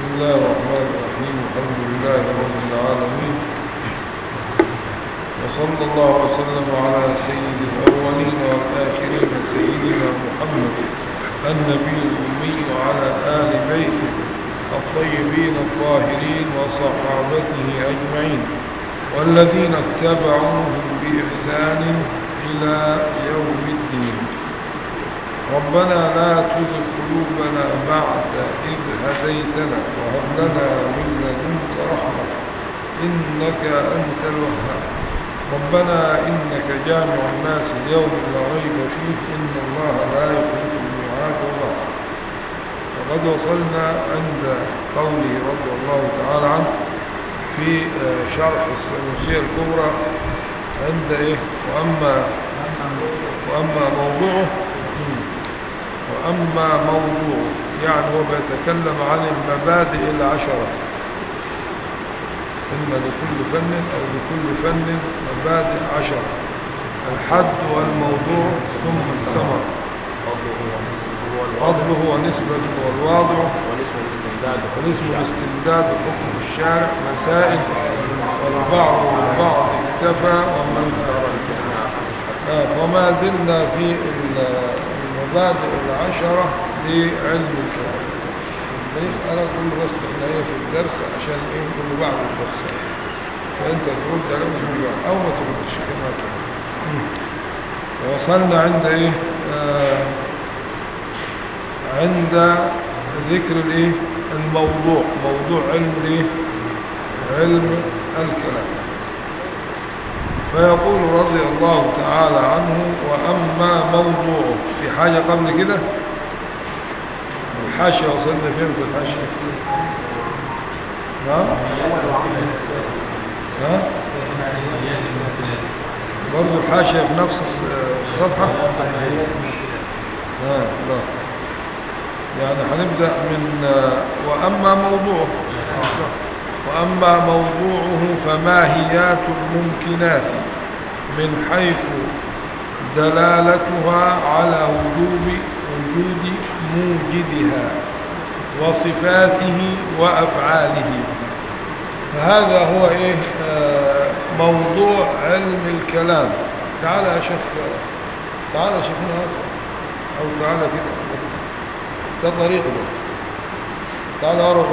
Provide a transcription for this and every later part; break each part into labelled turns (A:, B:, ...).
A: بسم الله الرحمن الرحيم الحمد لله رب العالمين وصلى الله وسلم على سيد الأولين والآخرين سيدنا محمد النبي الأمي وعلى آل بيته الطيبين الطاهرين وصحابته أجمعين والذين اتبعوهم بإحسان إلى يوم الدين ربنا لا تزغ قلوبنا بعد إذ هديتنا وهب لنا من لدنك رحمة إنك أنت الوهاب ربنا إنك جامع الناس اليوم لا ريب فيه إن الله لا يخلف الميعاد الله وقد وصلنا عند قوله رضي الله تعالى عنه في شرح السنوسية الكبرى عند إيه وأما وأما موضوعه وأما موضوع يعني هو بيتكلم عن المبادئ العشرة إن لكل فن أو لكل فن مبادئ عشرة الحد والموضوع ثم الثمر فضله ونسبته والواضع ونسب الاستمداد وحكم الشارع مسائل والبعض والبعض اكتفى ومن ترك آه فما زلنا في المبادئ العشرة لعلم الكلام بيسأل أقول له بس احنا ايه في الدرس عشان ايه كله بعد الدرس فانت ترد على الموضوع او ما تردش كما ترد وصلنا عند ايه آه عند ذكر الايه الموضوع موضوع علم الايه علم الكلام فيقول رضي الله تعالى عنه وأما موضوعه في حاجة قبل كده الحاشية وصلنا فين في الحاشية نعم ها برضو الحاشية في نفس الصفحة ها لا يعني هنبدأ من وأما موضوعه وأما موضوعه فماهيات الممكنات من حيث دلالتها على وجوب وجود موجدها وصفاته وأفعاله فهذا هو إيه آه موضوع علم الكلام تعال يا شيخ تعال يا شيخنا هذا أو تعال كده ده طريق ده تعال أعرف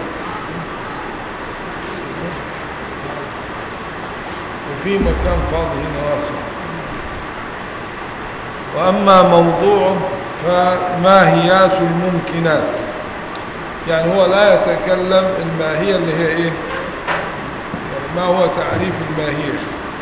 A: وفي مكان فاضي هنا واسع وأما موضوعه فماهيات الممكنات يعني هو لا يتكلم الماهية اللي هي ايه ما هو تعريف الماهية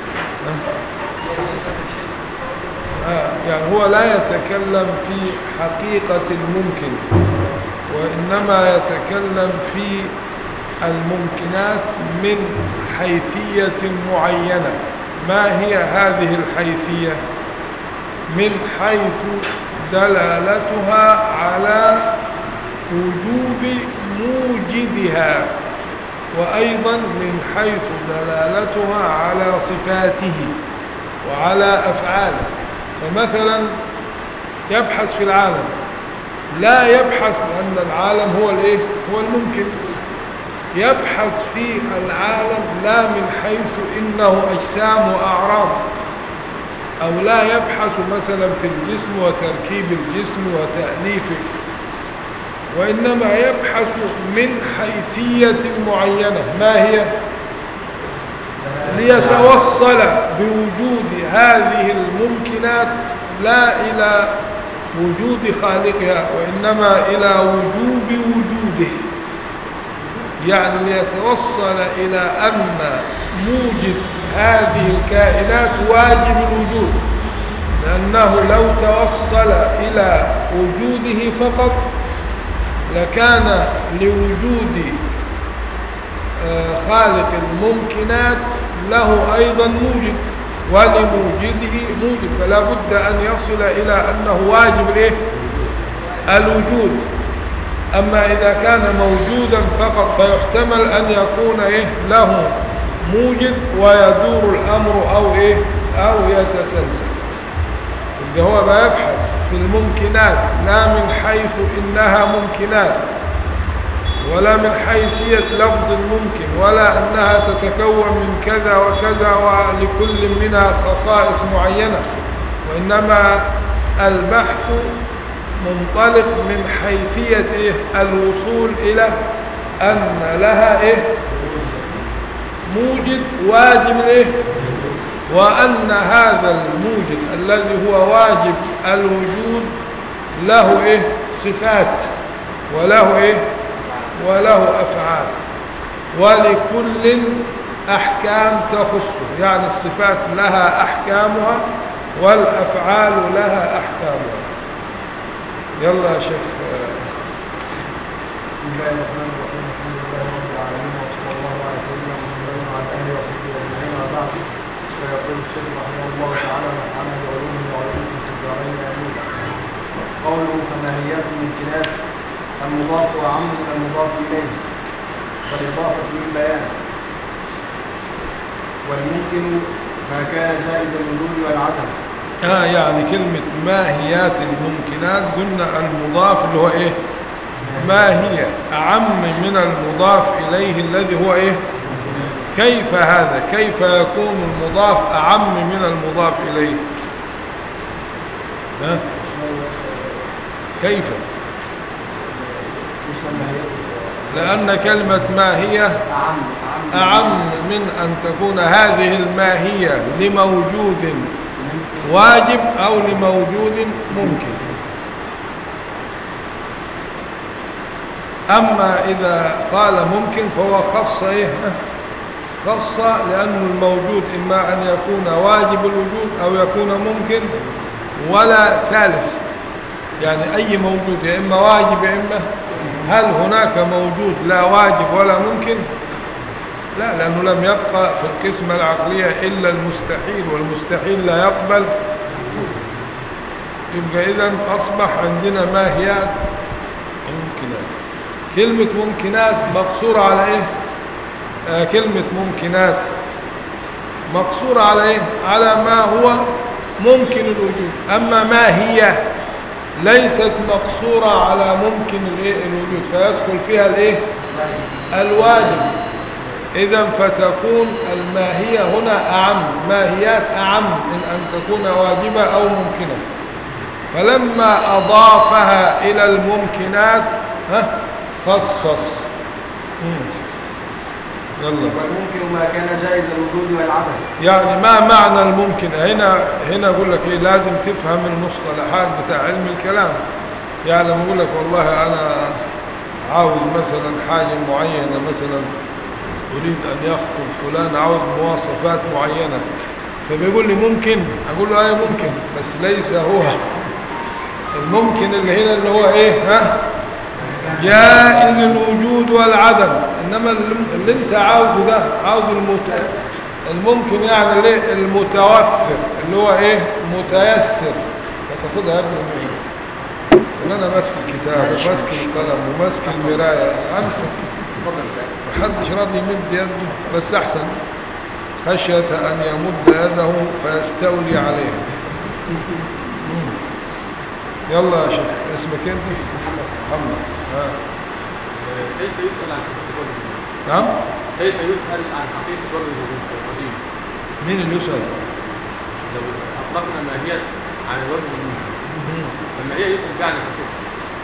A: آه يعني هو لا يتكلم في حقيقة الممكن وإنما يتكلم في الممكنات من حيثية معينة ما هي هذه الحيثية من حيث دلالتها على وجوب موجدها وأيضا من حيث دلالتها على صفاته وعلى أفعاله فمثلا يبحث في العالم لا يبحث لأن العالم هو الايه هو الممكن يبحث في العالم لا من حيث إنه أجسام وأعراض أو لا يبحث مثلا في الجسم وتركيب الجسم وتأليفه وإنما يبحث من حيثية معينة ما هي ليتوصل بوجود هذه الممكنات لا إلى وجود خالقها وإنما إلى وجوب وجوده يعني ليتوصل إلى أن موجب هذه الكائنات واجب الوجود لأنه لو توصل إلى وجوده فقط لكان لوجود خالق الممكنات له أيضا موجب ولموجده موجب فلا بد أن يصل إلى أنه واجب إيه؟ الوجود أما إذا كان موجودا فقط فيحتمل أن يكون إيه له موجد ويدور الأمر أو إيه أو يتسلسل يبقى هو بيبحث في الممكنات لا من حيث إنها ممكنات ولا من حيثية لفظ الممكن ولا أنها تتكون من كذا وكذا ولكل منها خصائص معينة وإنما البحث منطلق من حيثية إيه؟ الوصول إلى أن لها إيه؟ موجد واجب إيه؟ وأن هذا الموجد الذي هو واجب الوجود له إيه؟ صفات وله إيه؟ وله أفعال ولكل أحكام تخصه يعني الصفات لها أحكامها والأفعال لها أحكامها يلا يا شيخ
B: بسم الله الرحمن الرحيم الحمد لله رب العالمين وصلى الله على سيدنا محمد وعلى اله وصحبه اجمعين وبعد فيقول الشيخ رحمه الله تعالى ونفعنا بعلومه وعلومكم في الدارين امين قوله فماهيات الامكانات المضاف اعم من المضاف اليه فالاضافه للبيان والممكن ما كان جائز الوجود والعدم
A: آه يعني كلمة ماهيات الممكنات قلنا المضاف اللي هو ايه ما هي أعم من المضاف إليه الذي هو ايه كيف هذا كيف يكون المضاف أعم من المضاف إليه ها كيف
B: مش ماهيات
A: لأن كلمة ما هي
B: اعم
A: أعم من أن تكون هذه الماهية لموجود واجب أو لموجود ممكن أما إذا قال ممكن فهو خص إيه خص لأن الموجود إما أن يكون واجب الوجود أو يكون ممكن ولا ثالث يعني أي موجود يا إما واجب يا إما هل هناك موجود لا واجب ولا ممكن لا لأنه لم يبقى في القسمة العقلية إلا المستحيل والمستحيل لا يقبل يبقى إذا أصبح عندنا ماهيات ممكنات كلمة ممكنات مقصورة على إيه آه كلمة ممكنات مقصورة على إيه على ما هو ممكن الوجود أما ما هي ليست مقصورة على ممكن الإيه الوجود فيدخل فيها الإيه الواجب إذا فتكون الماهية هنا أعم ماهيات أعم من أن تكون واجبة أو ممكنة فلما أضافها إلى الممكنات ها خصص مم. يلا
B: والممكن ما كان جائز الوجود والعدم
A: يعني ما معنى الممكن هنا هنا اقول لك ايه لازم تفهم المصطلحات بتاع علم الكلام يعني لما اقول لك والله انا عاوز مثلا حاجة معينة مثلا اريد ان يخطب فلان عاوز مواصفات معينة فبيقول لي ممكن اقول له ايه ممكن بس ليس هو الممكن اللي هنا اللي هو ايه ها جائز الوجود والعدم انما اللي انت عاوزه ده عاوز المت... الممكن يعني الايه المتوفر اللي هو ايه متيسر فتاخدها يا ابني مني ان انا ماسك الكتاب وماسك القلم وماسك المرايه امسك محدش راضي يمد يده بس احسن خشية ان يمد يده فيستولي عليه مم. يلا يا شيخ اسمك انت محمد ها
C: كيف يسأل عن حقيقة الوجود؟
A: نعم
C: كيف يسأل عن حقيقة الوجود القديم؟
A: مين اللي يسأل
C: لو أطلقنا ماهية عن الوجه الممكن لما هي يسأل بها عن الحقيقة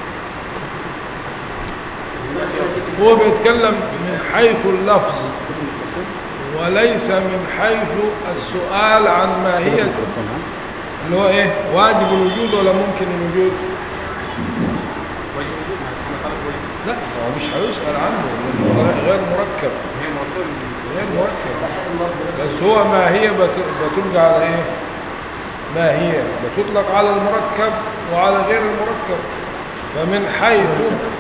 A: هو بيتكلم من حيث اللفظ وليس من حيث السؤال عن ماهية اللي هو ايه واجب الوجود ولا ممكن الوجود
C: وجه الوجود احنا خلق وجه
A: لا هو مش هيسأل عنه لأنه غير مركب
C: هي موضوع
A: غير مركب بس هو ماهية بت- بتلقى على ايه ماهية بتطلق على المركب وعلى غير المركب فمن حيث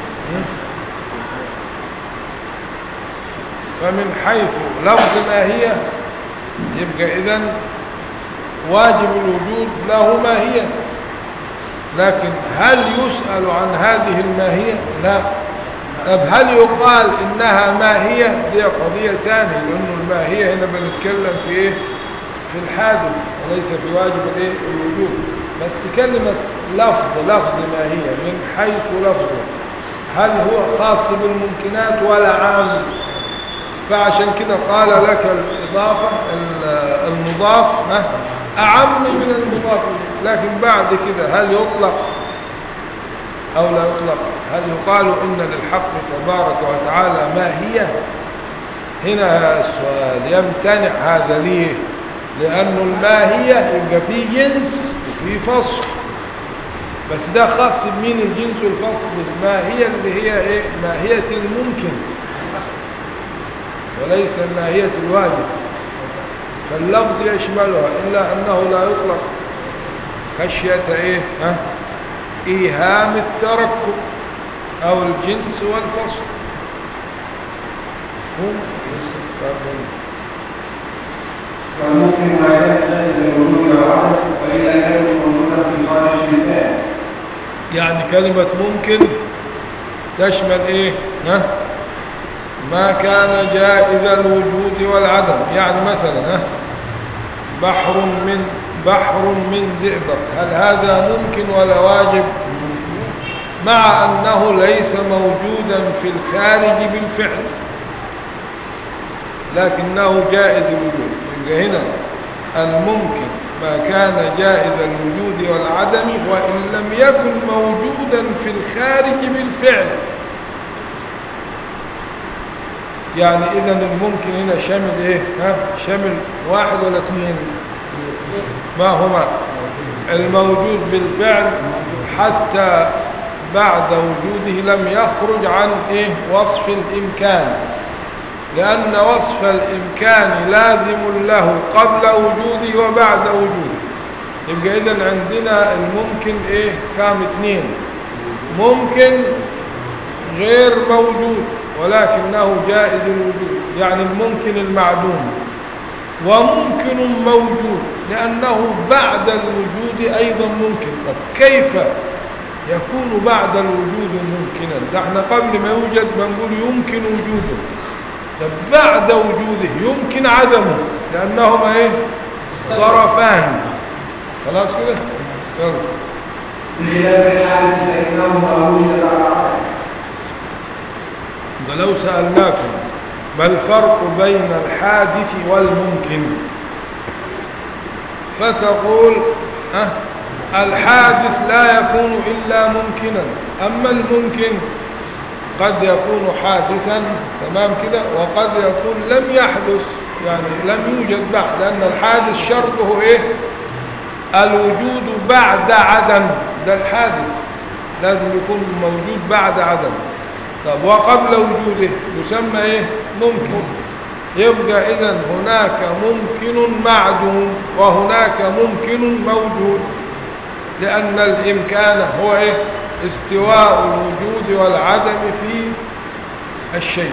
A: فمن حيث لفظ ماهية يبقى إذن واجب الوجود له ماهية لكن هل يسأل عن هذه الماهية لا طب هل يقال إنها ماهية دي قضية ثانية لأنه الماهية هنا بنتكلم في إيه في الحادث وليس في واجب الإيه الوجود بس كلمة لفظ لفظ ماهية من حيث لفظه هل هو خاص بالممكنات ولا عام فعشان كده قال لك الإضافة ال- المضاف ها، أعم من المضاف إليه. لكن بعد كده هل يطلق أو لا يطلق هل يقال إن للحق تبارك وتعالى ماهية هنا السؤال يمتنع هذا ليه لأن الماهية يبقى فيه جنس وفيه فصل بس ده خاص بمين الجنس والفصل الماهية اللي هي ايه ماهية الممكن وليس ماهية الواجب فاللفظ يشملها إلا أنه لا يطلق خشية ايه ها إيهام التركب أو الجنس والفصل هم يستفادون
B: والممكن ما يحتاج الى الوجود والعدم والا يكون موجودا في خارج المثال
A: يعني كلمة ممكن تشمل ايه ها ما كان جائز الوجود والعدم يعني مثلا ها بحر من بحر من زئبق هل هذا ممكن ولا واجب مع أنه ليس موجودا في الخارج بالفعل لكنه جائز الوجود يبقى هنا الممكن ما كان جائز الوجود والعدم وإن لم يكن موجودا في الخارج بالفعل يعني إذا الممكن هنا شامل إيه ها شامل واحد ولا اثنين ما هما الموجود بالفعل حتى بعد وجوده لم يخرج عن إيه وصف الإمكان لأن وصف الإمكان لازم له قبل وجوده وبعد وجوده يبقى إذا عندنا الممكن إيه كام اثنين ممكن غير موجود ولكنه جائز الوجود يعني الممكن المعدوم وممكن موجود لأنه بعد الوجود أيضا ممكن طب كيف يكون بعد الوجود ممكنا ده احنا قبل ما يوجد بنقول يمكن وجوده طب بعد وجوده يمكن عدمه لأنهما ايه ظرفان خلاص كده يلا
B: بخلاف الحادث فانه ما وجد على عدم
A: ولو سألناكم ما الفرق بين الحادث والممكن فتقول أه الحادث لا يكون إلا ممكنا أما الممكن قد يكون حادثا تمام كده وقد يكون لم يحدث يعني لم يوجد بعد لأن الحادث شرطه إيه الوجود بعد عدم ده الحادث لازم يكون موجود بعد عدم طب وقبل وجوده يسمى ايه ممكن يبقى اذا هناك ممكن معدوم وهناك ممكن موجود لان الامكان هو ايه استواء الوجود والعدم في الشيء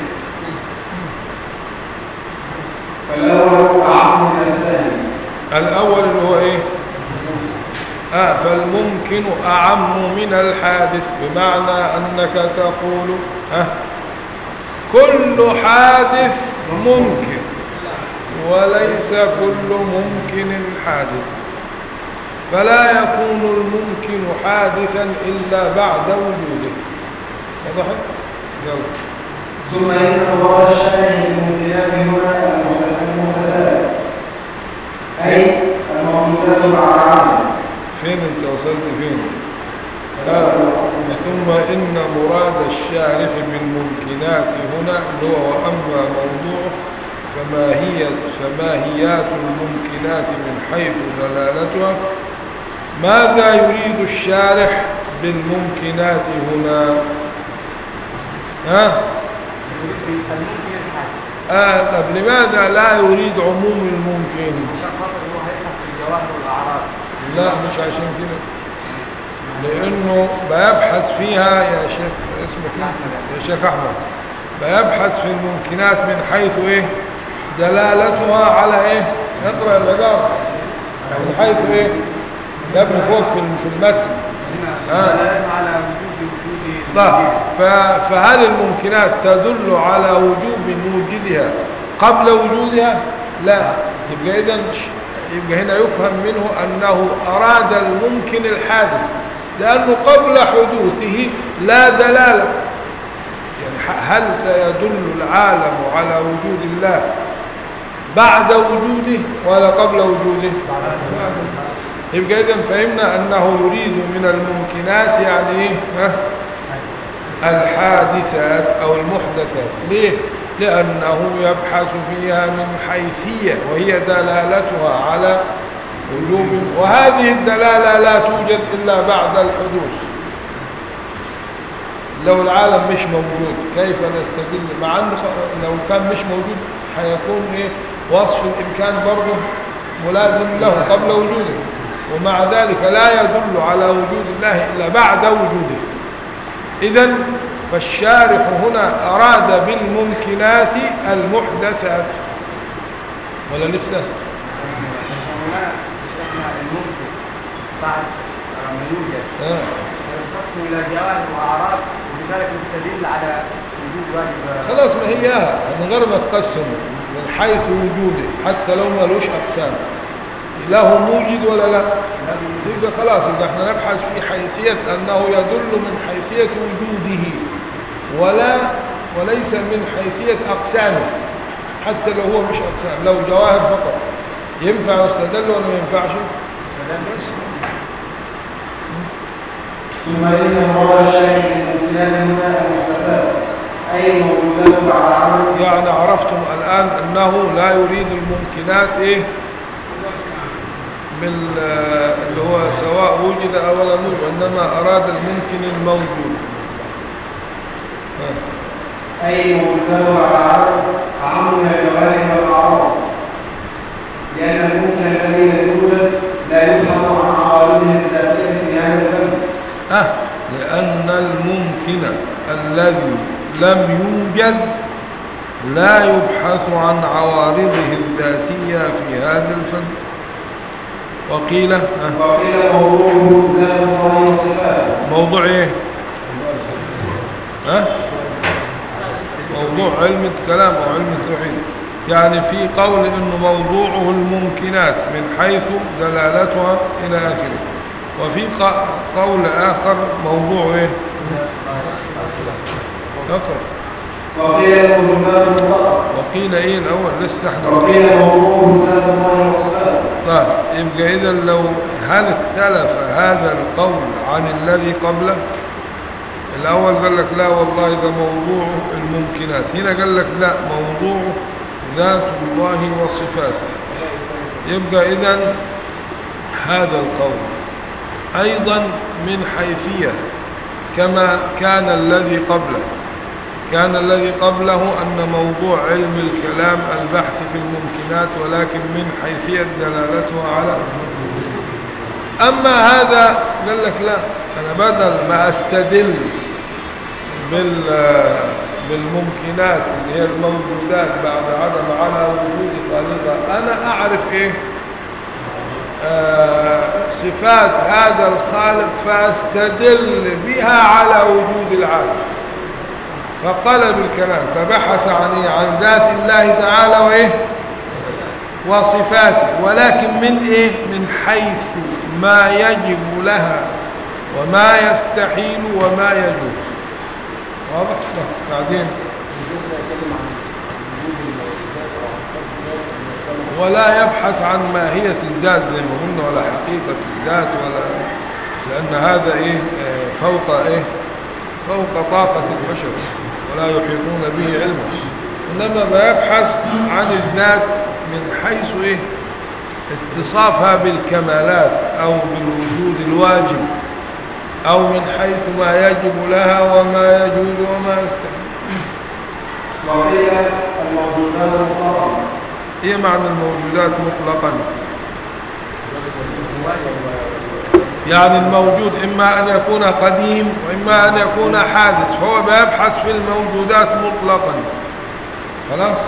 B: فالاول اعم من الثاني
A: الاول اللي هو ايه آه فالممكن أعم من الحادث بمعنى أنك تقول آه كل حادث ممكن وليس كل ممكن حادث فلا يكون الممكن حادثا إلا بعد وجوده واضح؟ يلا
B: ثم ان الله الشارع الممكنات هنا المتساوي اي الموجودات مع العدم
A: فين انت وصلت فين آه. ثم إن مراد الشارح بالممكنات هنا اللي هو وأما موضوعه فماهية فماهيات الممكنات من حيث دلالتها ماذا يريد الشارح بالممكنات هنا ها آه طب لماذا لا يريد عموم الممكن لا مش عشان كده لانه بيبحث فيها يا شيخ اسمك إيه؟ يا شيخ احمد بيبحث في الممكنات من حيث ايه دلالتها على ايه اقرا العباره من حيث ايه ده ابن فوق في في المتن آه.
C: على وجود وجود
A: طيب ف- فهل الممكنات تدل على وجوب وجودها قبل وجودها لا يبقى اذا يبقى هنا يفهم منه انه اراد الممكن الحادث لانه قبل حدوثه لا دلاله ح- هل سيدل العالم على وجود الله بعد وجوده ولا قبل وجوده بعد. يبقى إذا فهمنا أنه يريد من الممكنات يعني إيه ها؟ الحادثات أو المحدثات ليه؟ لأنه يبحث فيها من حيثية وهي دلالتها على وجوب وهذه الدلالة لا توجد إلا بعد الحدوث لو العالم مش موجود كيف نستدل مع أنه خ- لو كان مش موجود هيكون إيه وصف الإمكان برضه ملازم له قبل وجوده ومع ذلك لا يدل على وجود الله إلا بعد وجوده إذا فالشارح هنا أراد بالممكنات المحدثات ولا لسه
D: هنا احنا الممكن بعد ما يوجد
A: آه.
D: ينقسم الى جواهر واعراض ولذلك نستدل على وجود واجب
A: خلاص ما هي من غير ما تقسم من حيث وجوده حتى لو ملوش أقسام له موجد ولا لا يبقى خلاص يبقى احنا نبحث في حيثية أنه يدل من حيثية وجوده ولا وليس من حيثية أقسامه حتى لو هو مش أقسام لو جواهر فقط ينفع يستدل ولا ما ينفعش
B: ثم إن مراد الشيء من خلال هنا المحدثات أي موجودات بعد عمل
A: يعني عرفتم الآن أنه لا يريد الممكنات إيه من آه، اللي هو سواء وجد أو لم يوجد وإنما أراد الممكن الموجود ها.
B: أي موجودات بعد عمل عمل من الجواهر والأعراض لأن الممكن الذي لا يوجد لا يبحث عن عوارضه الذاتية في هذا الفن
A: أه لأن الممكن الذي لم يوجد لا يبحث عن عوارضه الذاتية في هذا الفن وقيل أه
B: وقيل موضوعه ذات الله وصفاته
A: موضوع ايه ها موضوع علم الكلام او علم التوحيد يعني في قول انه موضوعه الممكنات من حيث دلالتها الى اخره وفي ق- قول اخر موضوع ايه اقرا
B: وقيل موجودات فقط
A: وقيل ايه الاول لسه احنا
B: وقيل موضوعه ذات الله وصفاته
A: طيب يبقى اذا لو هل اختلف هذا القول عن الذي قبله الاول قال لك لا والله ده موضوع الممكنات هنا قال لك لا موضوع ذات الله وصفاته يبقى اذا هذا القول ايضا من حيثية كما كان الذي قبله كان الذي قبله أن موضوع علم الكلام البحث في الممكنات ولكن من حيثية دلالتها على أما هذا قال لك لا أنا بدل ما أستدل بال بالممكنات اللي هي الموجودات بعد عدم على وجود خالقها أنا أعرف إيه آه صفات هذا الخالق فأستدل بها على وجود العالم فقلب الكلام فبحث عن إيه؟ عن ذات الله تعالى وإيه وصفاته ولكن من إيه من حيث ما يجب لها وما يستحيل وما يجوز واضح بعدين ولا يبحث عن ماهية الذات زي ما قلنا ولا حقيقة الذات ولا لأن هذا إيه آه، فوق إيه فوق طاقة البشر ولا يحيطون به علما إنما ما يبحث عن الذات من حيث إيه اتصافها بالكمالات أو بالوجود الواجب أو من حيث ما يجب لها وما يجوز وما يستحيل
B: وقيل الموجودات مطلقا
A: إيه معنى الموجودات مطلقا يعني الموجود إما أن يكون قديم وإما أن يكون حادث فهو بيبحث في الموجودات مطلقا خلاص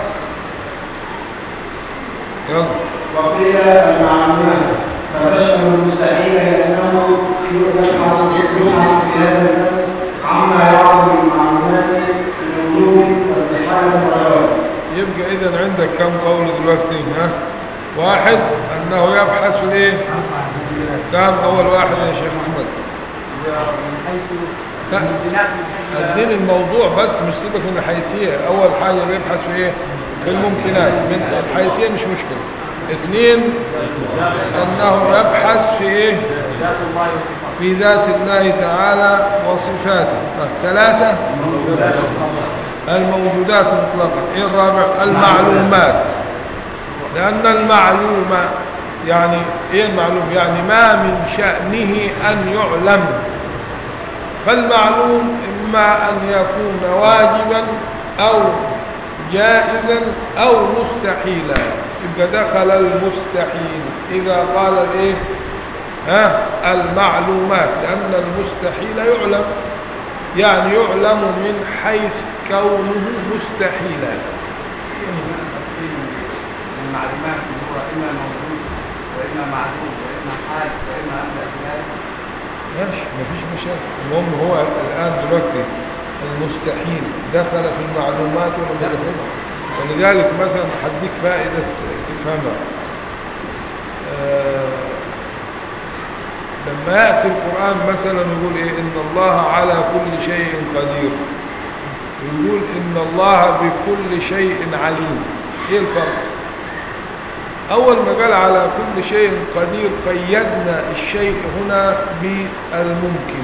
A: يلا
B: وقيل المعلومات فتشمل المستحيل لأنه يبحث يبحث في هذا الفن عما يعرض المعلومات الوجوب واستحالة الغياب
A: يبقى إذا عندك كم قول دلوقتي ها واحد أنه يبحث في إيه كم أول واحد يا شيخ محمد
D: من حيث
A: لا الدين الموضوع بس مش سيبك من الحيثية أول حاجة بيبحث في إيه في الممكنات من الحيثية مش مشكلة اثنين أنه يبحث في إيه
D: ذات الله وصفاته
A: في ذات الله تعالى وصفاته طيب، ثلاثة الموجودات مطلقا ايه الرابع المعلومات لأن المعلومة يعني ايه المعلوم يعني ما من شأنه أن يعلم فالمعلوم إما أن يكون واجبا أو جائزا أو مستحيلا يبقى دخل المستحيل إذا قال ايه ها المعلومات لأن المستحيل يعلم يعني يعلم من حيث كونه مستحيلا
D: المعلومات اللي هو إما موجود وإما معلوم وإما حال وإما أمر ذلك
A: ماشي مفيش مشاكل المهم هو الآن دلوقتي المستحيل دخل في المعلومات ولا ما دخلش ولذلك مثلا هديك فائدة تفهمها آه لما يأتي القرآن مثلا يقول إيه إن الله على كل شيء قدير يقول إن الله بكل شيء عليم إيه الفرق أول ما قال على كل شيء قدير قيدنا الشيء هنا بالممكن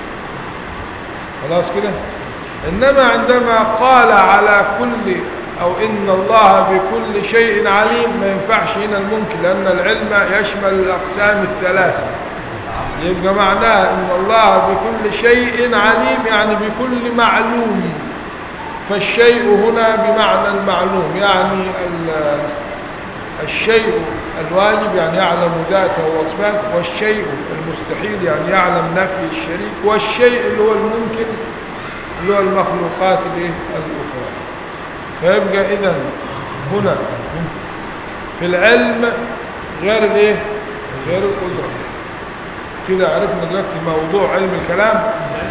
A: خلاص كده إنما عندما قال على كل أو إن الله بكل شيء عليم ما ينفعش هنا الممكن لأن العلم يشمل الأقسام الثلاثة يبقى معناه إن الله بكل شيء عليم يعني بكل معلوم فالشيء هنا بمعنى المعلوم يعني ال- الشيء الواجب يعني يعلم ذاته ووصفاته والشيء المستحيل يعني يعلم نفي الشريك والشيء اللي هو الممكن اللي هو المخلوقات الايه الأخرى فيبقى إذا هنا في العلم غير الايه غير القدرة كده عرفنا دلوقتي موضوع علم الكلام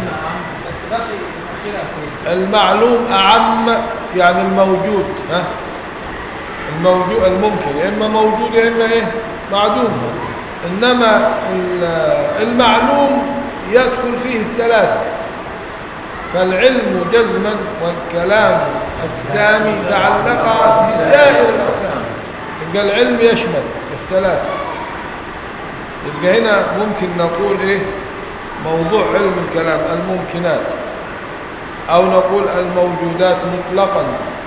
A: المعلوم أعم يعني الموجود ها الموجود الممكن يا إما موجود يا إما إيه معدوم إنما ال- المعلوم يدخل فيه الثلاثة فالعلم جزما والكلام السامي تعلق بسائر الأقسام يبقى العلم يشمل الثلاثة يبقى هنا ممكن نقول إيه موضوع علم الكلام الممكنات أو نقول الموجودات مطلقا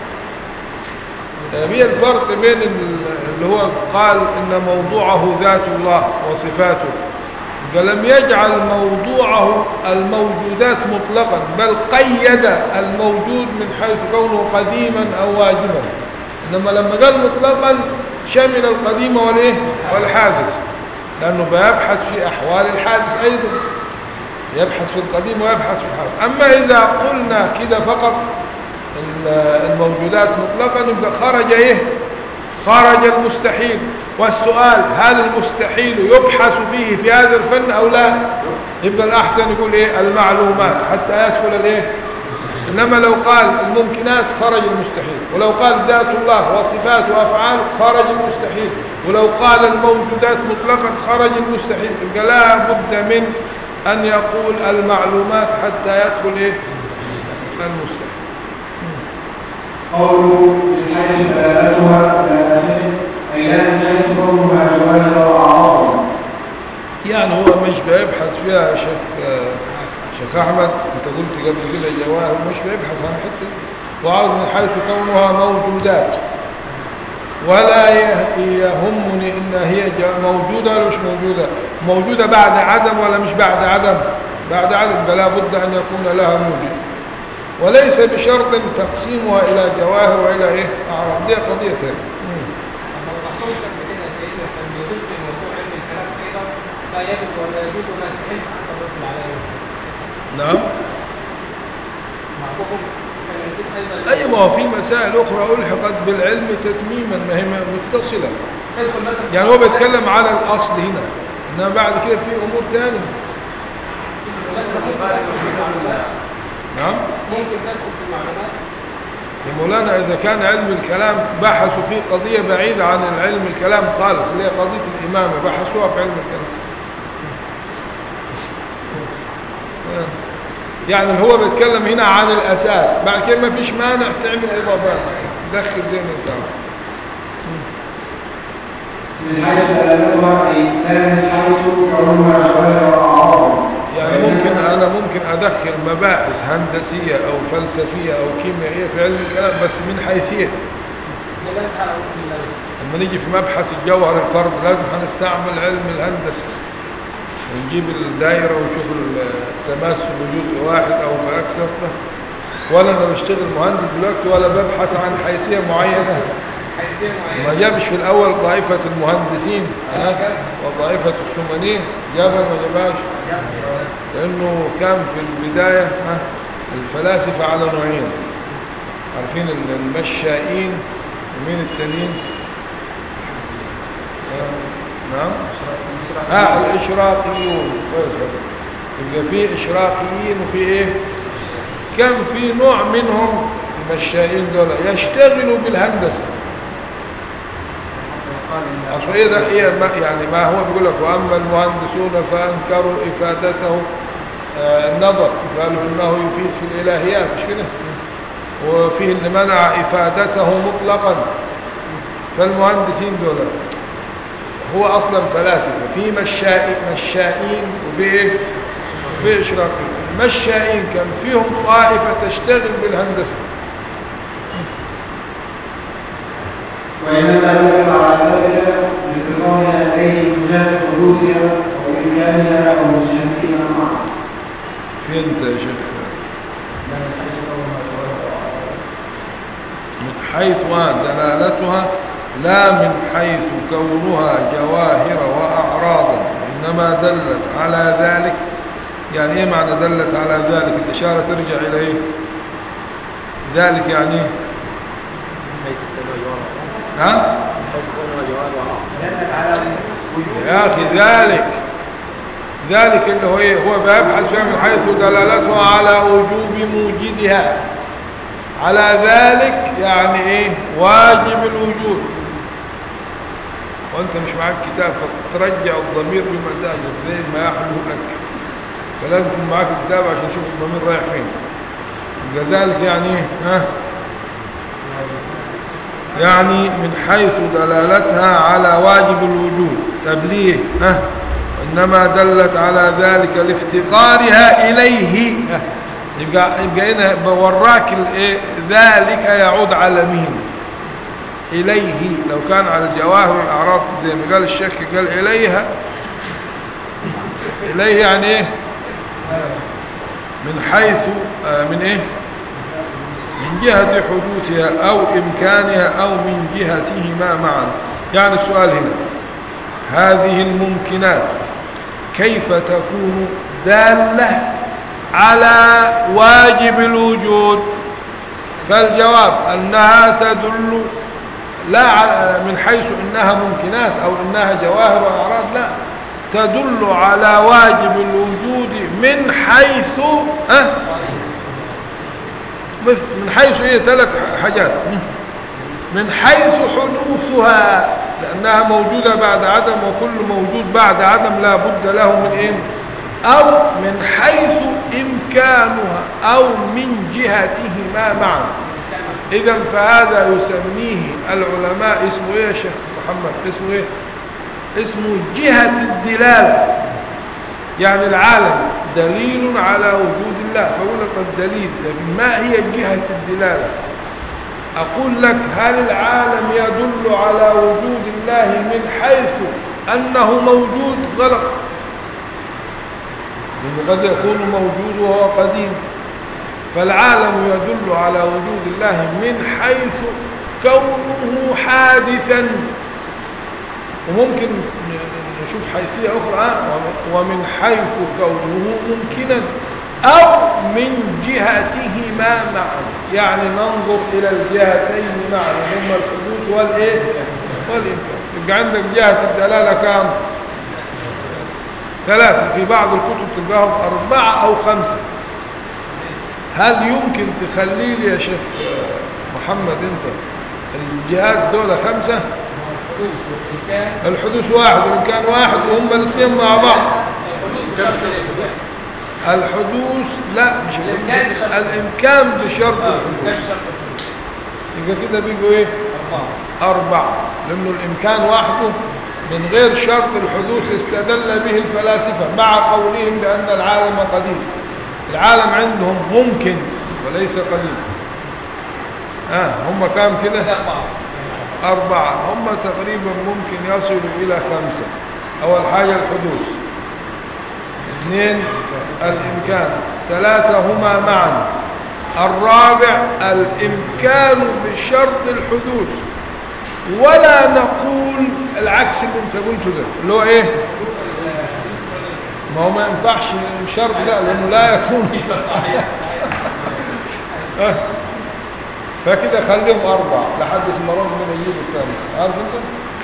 A: هي الفرق بين ال- اللي هو قال إن موضوعه ذات الله وصفاته قال لم يجعل موضوعه الموجودات مطلقا بل قيد الموجود من حيث كونه قديما أو واجبا إنما لما قال مطلقا شمل القديم والإيه والحادث لأنه بيبحث في أحوال الحادث أيضا يبحث في القديم ويبحث في الحادث أما إذا قلنا كده فقط ال- الموجودات مطلقا يبقى خرج ايه خرج المستحيل والسؤال هل المستحيل يبحث فيه في هذا الفن او لا يبقى الاحسن يقول ايه المعلومات حتى يدخل الايه انما لو قال الممكنات خرج المستحيل ولو قال ذات الله وصفات وافعال خرج المستحيل ولو قال الموجودات مطلقا خرج المستحيل يبقى لا بد من ان يقول المعلومات حتى يدخل ايه المستحيل
B: قوله من حيث دلالتها دلالته أي لا من حيث كونها جوالا وأعراضا
A: يعني هو مش بيبحث فيها يا شيخ شيخ احمد انت قلت قبل كده جواهر مش بيبحث عن حته وعاوز من حيث كونها موجودات ولا يه- يهمني ان هي جا- موجوده ولا مش موجوده موجوده بعد عدم ولا مش بعد عدم بعد عدم فلا بد ان يكون لها موجود وليس بشرط تقسيمها الى جواهر والى ايه اعراض دي قضيه ثانيه
E: أما الرسول كان كده سيدنا كان بيضيف في موضوع علم الكلام أيضا لا يجوز ولا يجوز ما تحس حتى الرسل عليه
A: نعم
E: بعضهم كان يجوز أيضا
A: اي ما هو في مسائل اخرى الحقت بالعلم تتميما ما هي متصله
E: حيث مثلا
A: يعني هو بيتكلم على الاصل هنا انما بعد كده في امور ثانيه نعم
E: ممكن تدخل في المعلومات
A: يا مولانا اذا كان علم الكلام بحثوا في قضيه بعيده عن العلم الكلام خالص اللي هي قضيه الامامه بحثوها في علم الكلام يعني هو بيتكلم هنا عن الاساس بعد كده ما فيش مانع تعمل اضافات دخل زي ما انت عاوز.
B: من حيث دلالتها أي لا من حيث كونها جواهر وأعراض
A: يعني ممكن انا ممكن ادخل مباحث هندسيه او فلسفيه او كيميائيه في علم الكلام بس من حيثيه
E: دلالة على وجود الله
A: لما نيجي في مبحث الجوهر الفرد لازم هنستعمل علم الهندسه ونجيب الدايره ونشوف التماثل بجزء واحد او باكثر ولا انا بشتغل مهندس دلوقتي ولا ببحث عن حيثيه معينه
E: حيثية
A: ما
E: معينة
A: جابش في الاول طائفه المهندسين ها؟ وطائفه الثمانين جابها ما جابهاش لانه كان في البدايه ها؟ الفلاسفه على نوعين عارفين ال- المشائين ومين التانيين آه، نعم اه الاشراقيون كويس أوي. يبقى في اشراقيين وفي ايه كان في نوع منهم المشائين دول يشتغلوا بالهندسه اصل ايه ده ايه ما يعني ما هو بيقول لك واما المهندسون فانكروا افادته آه، النظر قالوا انه يفيد في الالهيات مش كده وفيه اللي منع افادته مطلقا فالمهندسين دول هو اصلا فلاسفه في مشائين مشائين وفي ايه في اشراقيين المشائين كان فيهم طائفه تشتغل بالهندسه
B: وإنما دل على ذلك لاستقامة عليه من جهة حدوثها وإمكانها ومشاهدها معا
A: فين انت يا شيخ من حيث دلالتها لا من حيث كونها جواهر وأعراضا إنما دلت على ذلك يعني ايه معنى دلت على ذلك الإشارة ترجع إلى ايه ذلك يعني ايه
C: حيث كونها جوهر
A: ها
C: حيث كونها جوهر وأعراض
D: دلت على وجود
A: يا أخي ذلك ذلك اللي هو ايه هو بيبحث فيها من حيث دلالتها على وجوب موجدها على ذلك يعني ايه واجب الوجود وانت مش معاك كتاب فترجع الضمير بمزاجك زي ما يحلو لك فلازم يكون معاك كتاب عشان تشوف الضمير رايح فين يبقى ذلك يعني ايه ها يعني من حيث دلالتها على واجب الوجود تبليه ها إنما دلت على ذلك لافتقارها إليه ها. يبقى يبقى هنا بوراك الإيه ذلك يعود على مين إليه لو كان على الجواهر والأعراض زي ما قال الشيخ قال إليها إليه يعني إيه من حيث آه من إيه من جهة حدوثها أو إمكانها أو من جهتهما معا يعني السؤال هنا هذه الممكنات كيف تكون دالة على واجب الوجود فالجواب أنها تدل لا على- من حيث أنها ممكنات أو أنها جواهر وأعراض لا تدل على واجب الوجود من حيث ها من حيث ايه ثلاث حاجات من حيث حدوثها لأنها موجودة بعد عدم وكل موجود بعد عدم لا بد له من إيه أو من حيث إمكانها أو من جهتهما معا إذا فهذا يسميه العلماء اسمه إيه يا شيخ محمد اسمه إيه اسمه جهة الدلالة يعني العالم دليل على وجود الله فأقول لك الدليل لكن ما هي جهة الدلالة أقول لك هل العالم يدل على وجود الله من حيث أنه موجود غلط لأنه قد يكون موجود وهو قديم فالعالم يدل على وجود الله من حيث كونه حادثا وممكن نشوف حيثية أخرى ومن حيث كونه ممكنا أو من جهتهما معا يعني ننظر إلى الجهتين معا هما الحدوث والإيه والإمكان يبقى عندك جهة الدلالة كام ثلاثة في بعض الكتب تلقاهم أربعة أو خمسة هل يمكن تخلي لي يا شيخ محمد أنت الجهات دول خمسة الحدوث واحد وإن كان واحد وهم الاثنين مع بعض الحدوث لا مش
E: الإمكان بشرط.
A: الامكان بشرط
E: كان
A: الحدوث
E: شرط
A: يبقى كده بيجوا ايه
E: أربعة
A: أربعة لأنه الإمكان وحده من غير شرط الحدوث استدل به الفلاسفة مع قولهم بأن العالم قديم العالم عندهم ممكن وليس قديم آه هم كام كده
E: كده أربعة
A: أربعة هم تقريبا ممكن يصلوا إلى خمسة أول حاجة الحدوث اثنين الإمكان ثلاثة هما معا الرابع الإمكان بشرط الحدوث ولا نقول العكس اللي انت قلته ده اللي هو ايه ما هو ما ينفعش الشرط ده لانه لا يكون آه. فكده خليهم اربع لحد ما ربنا يجيب الثالث عارف انت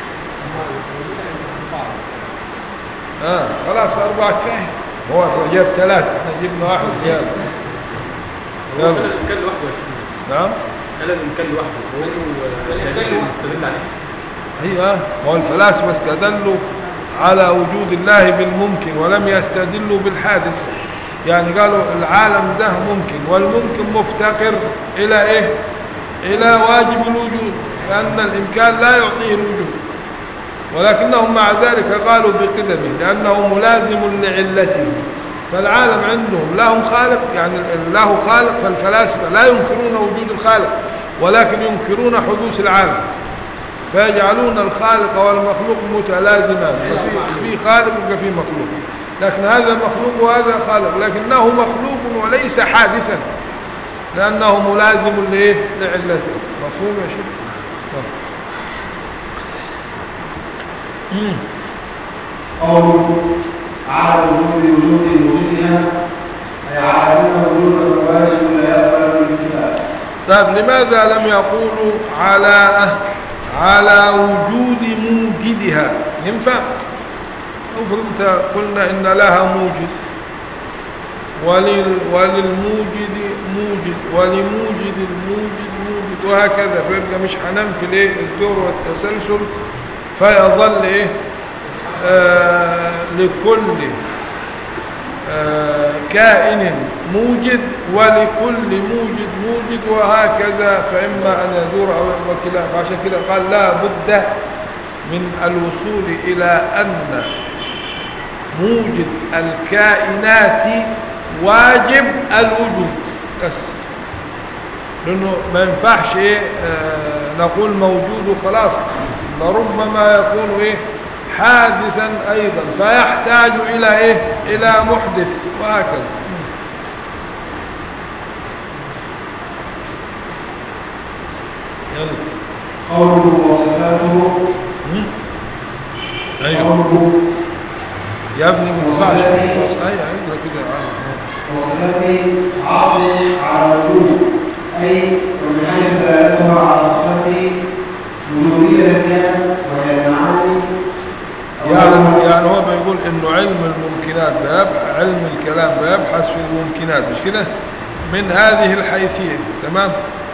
A: اه خلاص اربعه كفايه هو جاب ثلاثه احنا جبنا واحد زياده
C: هو
A: يلا.
C: كده الامكان لوحده يا شيخ.
A: نعم
C: هل الامكان لوحده هو الدليل المستدل عليه
A: هي آه. هو الفلاسفه استدلوا على وجود الله بالممكن ولم يستدلوا بالحادث يعني قالوا العالم ده ممكن والممكن مفتقر الى ايه الى واجب الوجود لان الامكان لا يعطيه الوجود ولكنهم مع ذلك قالوا بقدمه لانه ملازم لعلته فالعالم عندهم لهم خالق يعني له خالق فالفلاسفه لا ينكرون وجود الخالق ولكن ينكرون حدوث العالم فيجعلون الخالق والمخلوق متلازمان ففي في خالق وفي مخلوق لكن هذا مخلوق وهذا خالق لكنه مخلوق وليس حادثا لأنه ملازم لإيه؟ لعلته مفهوم يا شيخ؟ طيب. مم.
B: قوله على وجود وجود وجودها أي على أن وجود الواجب لا يقبل الانتفاع
A: طيب لماذا لم يقولوا على على وجود موجدها ينفع افرض انت قلنا ان لها موجد ولل وللموجد موجد ولموجد الموجد موجد وهكذا فيبقى مش هننفي الايه الدور والتسلسل فيظل ايه آه لكل آه، كائن موجد ولكل موجد موجد وهكذا فإما أن يدور أو إما كلا فعشان كده قال لا بد من الوصول إلى أن موجد الكائنات واجب الوجود بس لأنه ما ينفعش إيه آه نقول موجود وخلاص لربما يكون إيه حادثا أيضا فيحتاج إلى إيه إلى محدث وهكذا يلا
B: قوله وصفاته
A: مم. أيوه
B: قوله
A: يا ابني ما ينفعش
B: وصلاته.
A: أيوه أيوه كده آه.
B: وصفاته عطف على وجود أي ومن حيث دلالتها على صفته وجودية كان وهي المعاني أو
A: يعني يعني هو بيقول انه علم الممكنات بيبحث علم الكلام بيبحث في الممكنات مش كده من هذه الحيثية تمام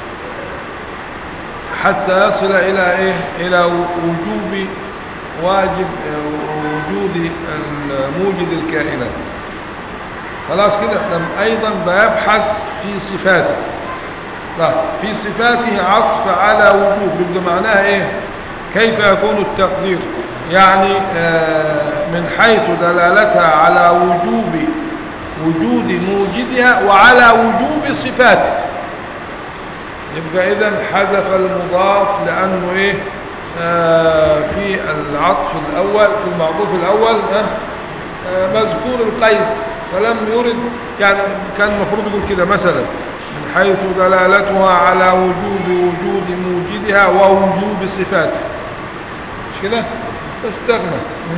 A: حتى يصل الى ايه الى وجوب واجب آه، وجود موجد الكائنات خلاص كده لم ايضا بيبحث في صفاته لا في صفاته عطف على وجوب يبقى معناها ايه كيف يكون التقدير يعني آه، من حيث دلالتها على وجوب وجود موجدها وعلى وجوب صفاته يبقى اذا حذف المضاف لانه ايه آه في العطف الاول في المعطوف الاول آه آه مذكور القيد فلم يرد يعني كان المفروض يقول كده مثلا من حيث دلالتها على وجوب وجود موجدها ووجوب صفاته مش كده فاستغنى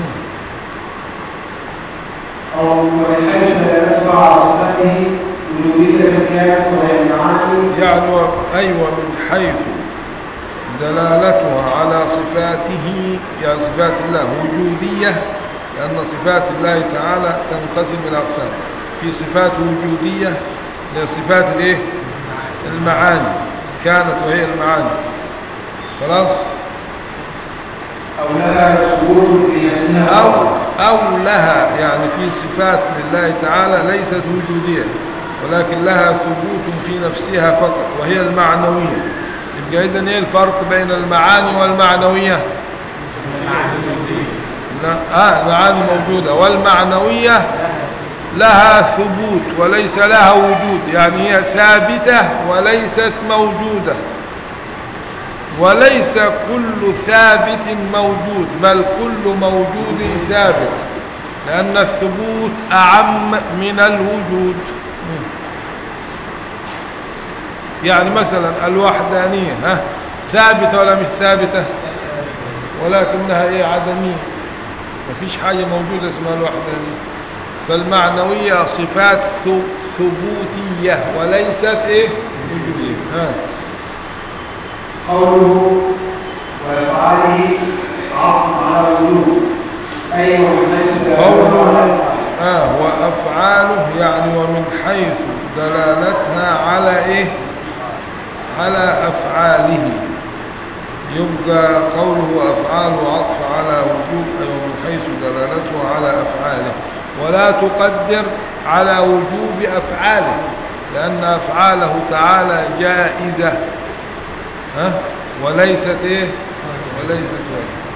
B: أو ومن حيث دلالتها على صفته وجودية كان وهي المعاني
A: يعني و- أيوة من حيث دلالتها على صفاته يعني صفات الله وجودية لأن صفات الله تعالى تنقسم إلى أقسام في صفات وجودية هي صفات الإيه؟ المعاني كانت وهي المعاني خلاص
B: أو لها وجود في نفسها
A: أو أو لها يعني في صفات لله تعالى ليست وجودية ولكن لها ثبوت في نفسها فقط وهي المعنوية يبقى إذن إيه الفرق بين المعاني والمعنوية لا آه المعاني موجودة والمعنوية لها ثبوت وليس لها وجود يعني هي ثابتة وليست موجودة وليس كل ثابت موجود بل كل موجود ثابت لأن الثبوت أعم من الوجود يعني مثلا الوحدانية ها ثابتة ولا مش ثابتة ولكنها ايه عدمية مفيش حاجة موجودة اسمها الوحدانية فالمعنوية صفات ث- ثبوتية وليست ايه وجودية ها
D: قوله وإفعاله عطف على وجوه أي ومن حيث
A: قوله آه وأفعاله يعني ومن حيث دلالتها على إيه على أفعاله يبقى قوله وأفعاله عطف على وجوب أي ومن حيث دلالته على أفعاله ولا تقدر على وجوب أفعاله لأن أفعاله تعالى جائزة ها وليست إيه وليست واجبة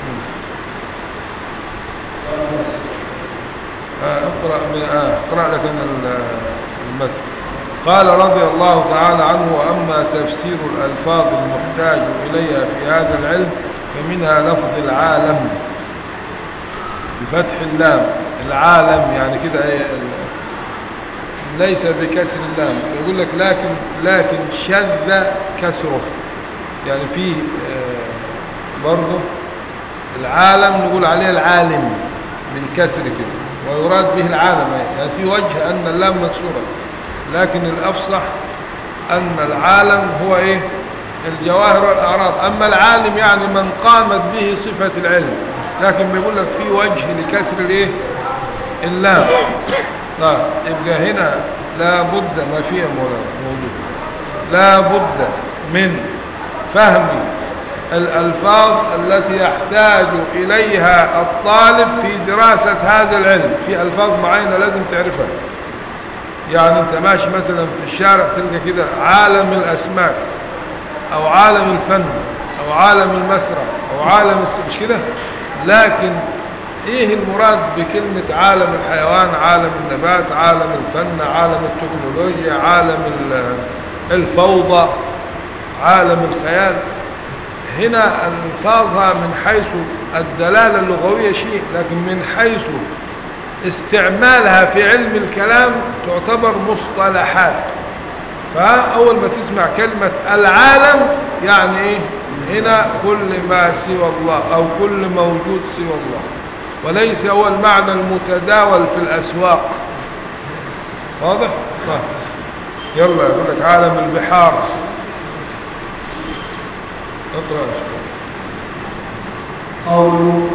A: آه، اقرأ من- آه، اقرأ لك أنا ال- المتن قال رضي الله تعالى عنه وأما تفسير الألفاظ المحتاج إليها في هذا العلم فمنها لفظ العالم بفتح اللام العالم يعني كده ايه ال- ليس بكسر اللام يقول لك لكن لكن شذ كسره يعني في آه، برضه العالم نقول عليه العالم بالكسر كده ويراد به العالم يعني في وجه أن اللام مكسورة لكن الأفصح أن العالم هو إيه الجواهر والأعراض أما العالم يعني من قامت به صفة العلم لكن بيقول لك في وجه لكسر الإيه اللام لا يبقى هنا لا بد ما فيها موجود لا بد من فهم الألفاظ التي يحتاج إليها الطالب في دراسة هذا العلم في ألفاظ معينة لازم تعرفها يعني انت ماشي مثلا في الشارع تلقى كده عالم الأسماك أو عالم الفن أو عالم المسرح أو عالم الس- مش كده لكن ايه المراد بكلمة عالم الحيوان عالم النبات عالم الفن عالم التكنولوجيا عالم ال- الفوضى عالم الخيال هنا ألفاظها من حيث الدلالة اللغوية شيء لكن من حيث استعمالها في علم الكلام تعتبر مصطلحات فأول ما تسمع كلمة العالم يعني إيه هنا كل ما سوى الله أو كل موجود سوى الله وليس هو المعنى المتداول في الأسواق واضح؟ طيب. يلا يقول لك عالم البحار اقرأ يا شيخ.
D: قوله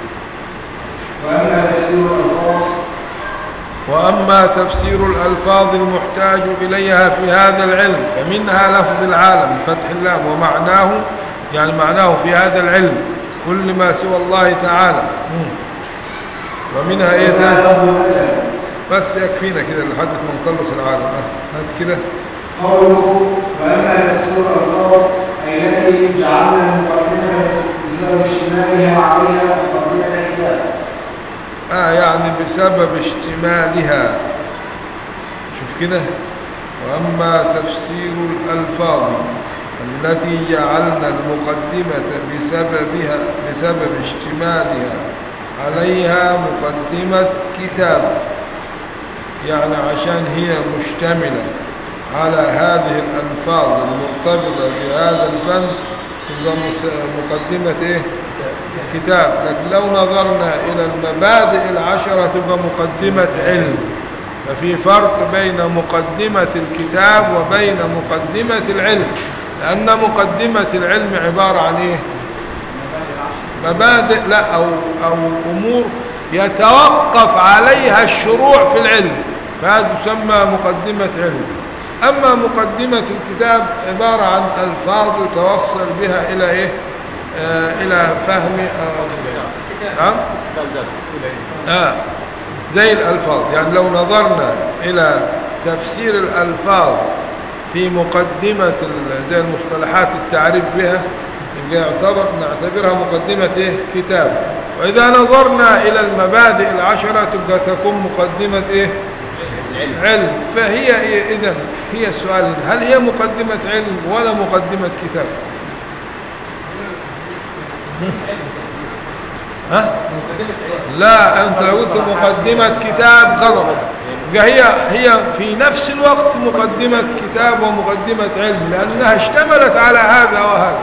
D: وأما تفسير الألفاظ
A: وأما تفسير الألفاظ المحتاج إليها في هذا العلم فمنها لفظ العالم بفتح اللام ومعناه يعني معناه في هذا العلم كل ما سوى الله تعالى مم. ومنها ايه
D: وما
A: تاني؟
D: له أجل
A: بس يكفينا كده لحد ما نخلص العالم آه، هات كده
D: قوله وأما تفسير الألفاظ أي التي جعلنا المقدمة بسبب اشتمالها عليها قضية الكتاب
A: آه يعني بسبب اشتمالها شوف كده وأما تفسير الألفاظ التي جعلنا المقدمة بسببها بسبب اشتمالها عليها مقدمة كتاب يعني عشان هي مشتملة على هذه الألفاظ المرتبطة بهذا الفن تبقى مس- مقدمة إيه؟ كتاب لكن لو نظرنا إلى المبادئ العشرة تبقى مقدمة علم ففي فرق بين مقدمة الكتاب وبين مقدمة العلم لأن مقدمة العلم عبارة عن إيه مبادئ لا أو, أو أمور يتوقف عليها الشروع في العلم فهذا تسمى مقدمة علم أما مقدمة الكتاب عبارة عن ألفاظ يتوصل بها إلى إيه آه الى فهم آه نعم
C: كتاب ذات
A: آه زي الألفاظ يعني لو نظرنا إلى تفسير الألفاظ في مقدمة ال- زي المصطلحات التعريف بها يبقى يعتبر نعتبرها مقدمة إيه؟ كتاب وإذا نظرنا إلى المبادئ العشرة تبقى تكون مقدمة إيه؟ علم فهي إيه إذن هي السؤال هل هي مقدمة علم ولا مقدمة كتاب ها؟ لا انت لو قلت مقدمة كتاب غلط يبقى هي هي في نفس الوقت مقدمة كتاب ومقدمة علم لأنها اشتملت على هذا وهذا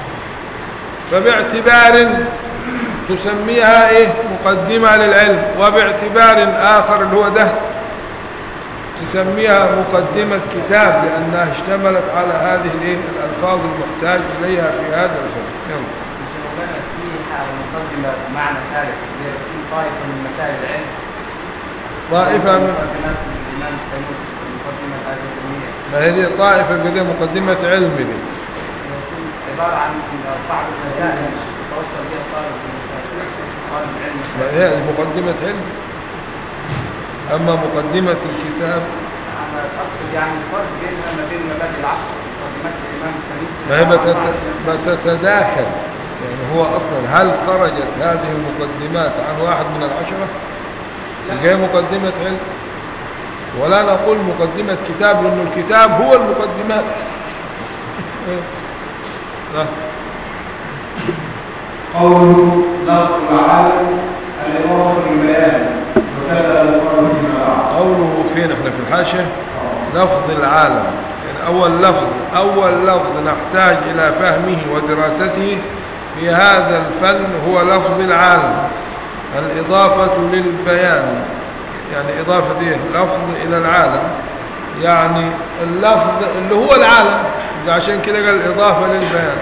A: فباعتبار تسميها ايه مقدمة للعلم وباعتبار آخر اللي هو ده تسميها مقدمة كتاب لأنها اشتملت على هذه الايه الألفاظ المحتاج إليها في هذا الفن يلا
F: مش مولانا في حاجة مقدمة معنى ثالث اللي هي في طائفة من مسائل العلم
A: طائفة من
F: مقدمات الإمام السنوسي المقدمة هذه العلمية
A: ما هي دي طائفة القديمة مقدمة علم دي
F: يكون عبارة عن بعض المسائل يتوصل بها طالب المسائل طالب العلم
A: ما هي مقدمة علم أما مقدمة الكتاب
F: أنا أقصد يعني الفرق بينها ما بين مبادئ العصر مقدمات الإمام السنوسي
A: ما هي بتت- بتتداخل يعني هو أصلا هل خرجت هذه المقدمات عن واحد من العشرة جاي مقدمة علم ولا نقول مقدمة كتاب لأن الكتاب هو المقدمات لا.
D: قوله لفظ العالم الإضافة للبيان وكذا القول فيما بعد
A: قوله فين احنا في الحاشية لفظ العالم يعني أول لفظ أول لفظ نحتاج إلى فهمه ودراسته في هذا الفن هو لفظ العالم الإضافة للبيان يعني إضافة إيه؟ لفظ إلى العالم يعني اللفظ اللي هو العالم عشان كده قال إضافة للبيان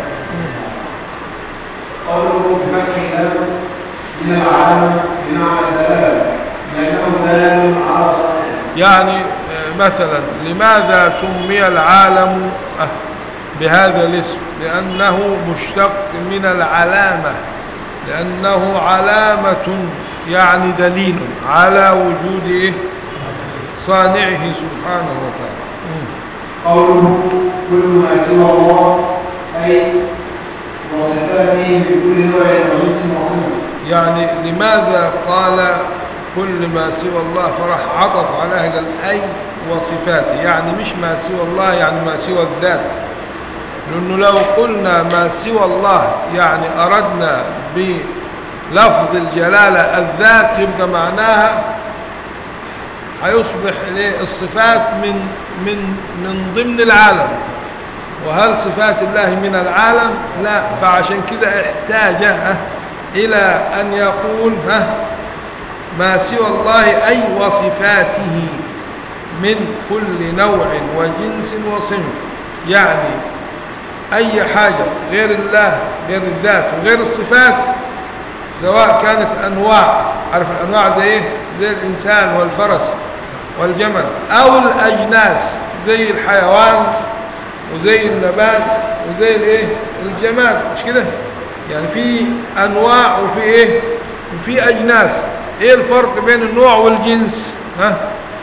D: قوله بفتح الألف من العالم بمعنى الدلالة لأنه دال على صحيح
A: يعني آه، مثلا لماذا سمي العالم آه، بهذا الاسم لأنه مشتق من العلامة لأنه علامة يعني دليل على وجود إيه؟ صانعه سبحانه وتعالى مم.
D: قوله كل ما سوى الله أي وصفاته من كل نوع وجنس وصفة
A: يعني لماذا قال كل ما سوى الله فراح عطف عليها قال أي وصفاته يعني مش ما سوى الله يعني ما سوى الذات لأنه لو قلنا ما سوى الله يعني أردنا بلفظ الجلالة الذات يبقى معناها هيصبح إيه الصفات من من من ضمن العالم وهل صفات الله من العالم لا فعشان كده احتاج ها، إلى أن يقول ها ما سوى الله أي وصفاته من كل نوع وجنس وصنف يعني أي حاجة غير الله غير الذات وغير الصفات سواء كانت أنواع عارف الأنواع ده إيه زي الإنسان والفرس والجمل أو الأجناس زي الحيوان وزي النبات وزي الايه الجماد مش كده يعني في انواع وفي ايه وفي اجناس ايه الفرق بين النوع والجنس ها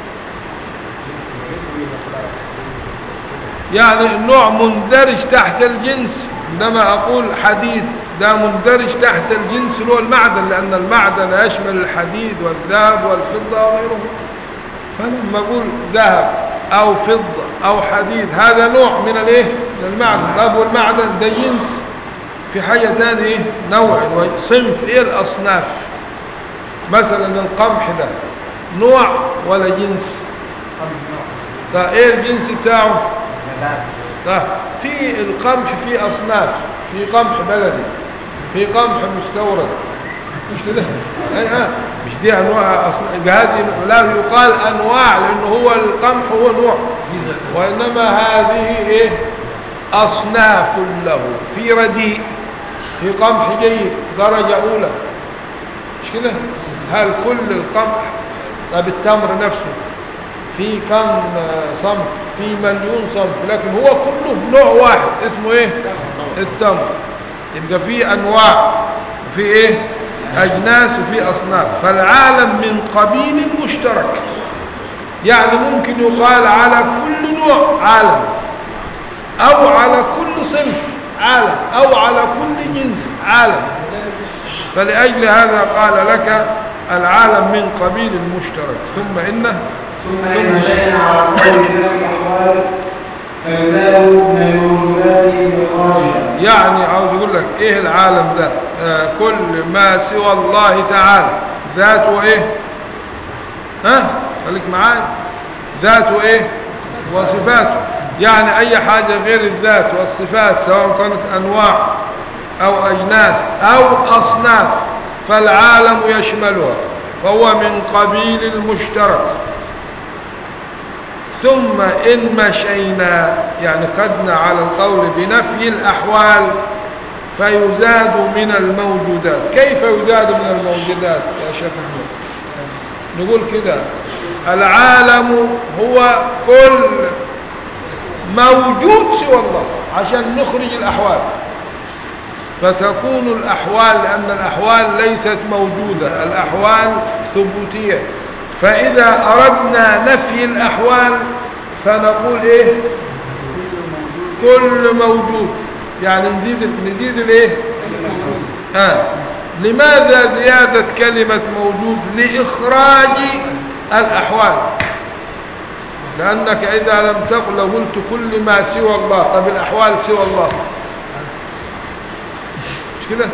A: يعني النوع مندرج تحت الجنس عندما اقول حديد ده مندرج تحت الجنس اللي هو المعدن لان المعدن يشمل الحديد والذهب والفضه وغيره فلما اقول ذهب او فضة او حديد هذا نوع من الايه من المعدن طب والمعدن ده جنس في حاجة تانية ايه نوع صنف ايه الاصناف مثلا القمح ده نوع ولا جنس ده ايه الجنس بتاعه ده في القمح في اصناف في قمح بلدي في قمح مستورد مش كده اي اه مش دي انواع اصلا هذه لا يقال انواع لانه هو القمح هو نوع وانما هذه ايه اصناف له في رديء في قمح جيد درجة اولى مش كده هل كل القمح طب التمر نفسه في كم صنف في مليون صنف لكن هو كله نوع واحد اسمه ايه التمر يبقى في انواع وفي ايه اجناس وفي اصناف فالعالم من قبيل مشترك يعني ممكن يقال على كل نوع عالم او على كل صنف عالم او على كل جنس عالم فلأجل هذا قال لك العالم من قبيل المشترك ثم إنه
D: ثم إن شيئا على القول في الأحوال فيزال من الموجودات بخارجها
A: يعني عاوز يقول لك ايه العالم ده آه كل ما سوى الله تعالى ذاته ايه ها خليك معايا ذاته ايه وصفاته يعني اي حاجة غير الذات والصفات سواء كانت انواع او اجناس او اصناف فالعالم يشملها فهو من قبيل المشترك ثم إن مشينا يعني قدنا على القول بنفي الأحوال فيزاد من الموجودات كيف يزاد من الموجودات يا شيخ أحمد نقول كده العالم هو كل موجود سوى الله عشان نخرج الأحوال فتكون الأحوال لأن الأحوال ليست موجودة الأحوال ثبوتية فإذا أردنا نفي الأحوال فنقول إيه كل موجود يعني نزيد نزيد الإيه آه. لماذا زيادة كلمة موجود لإخراج الأحوال لأنك إذا لم تقل لو قلت كل ما سوى الله طب الأحوال سوى الله مش كده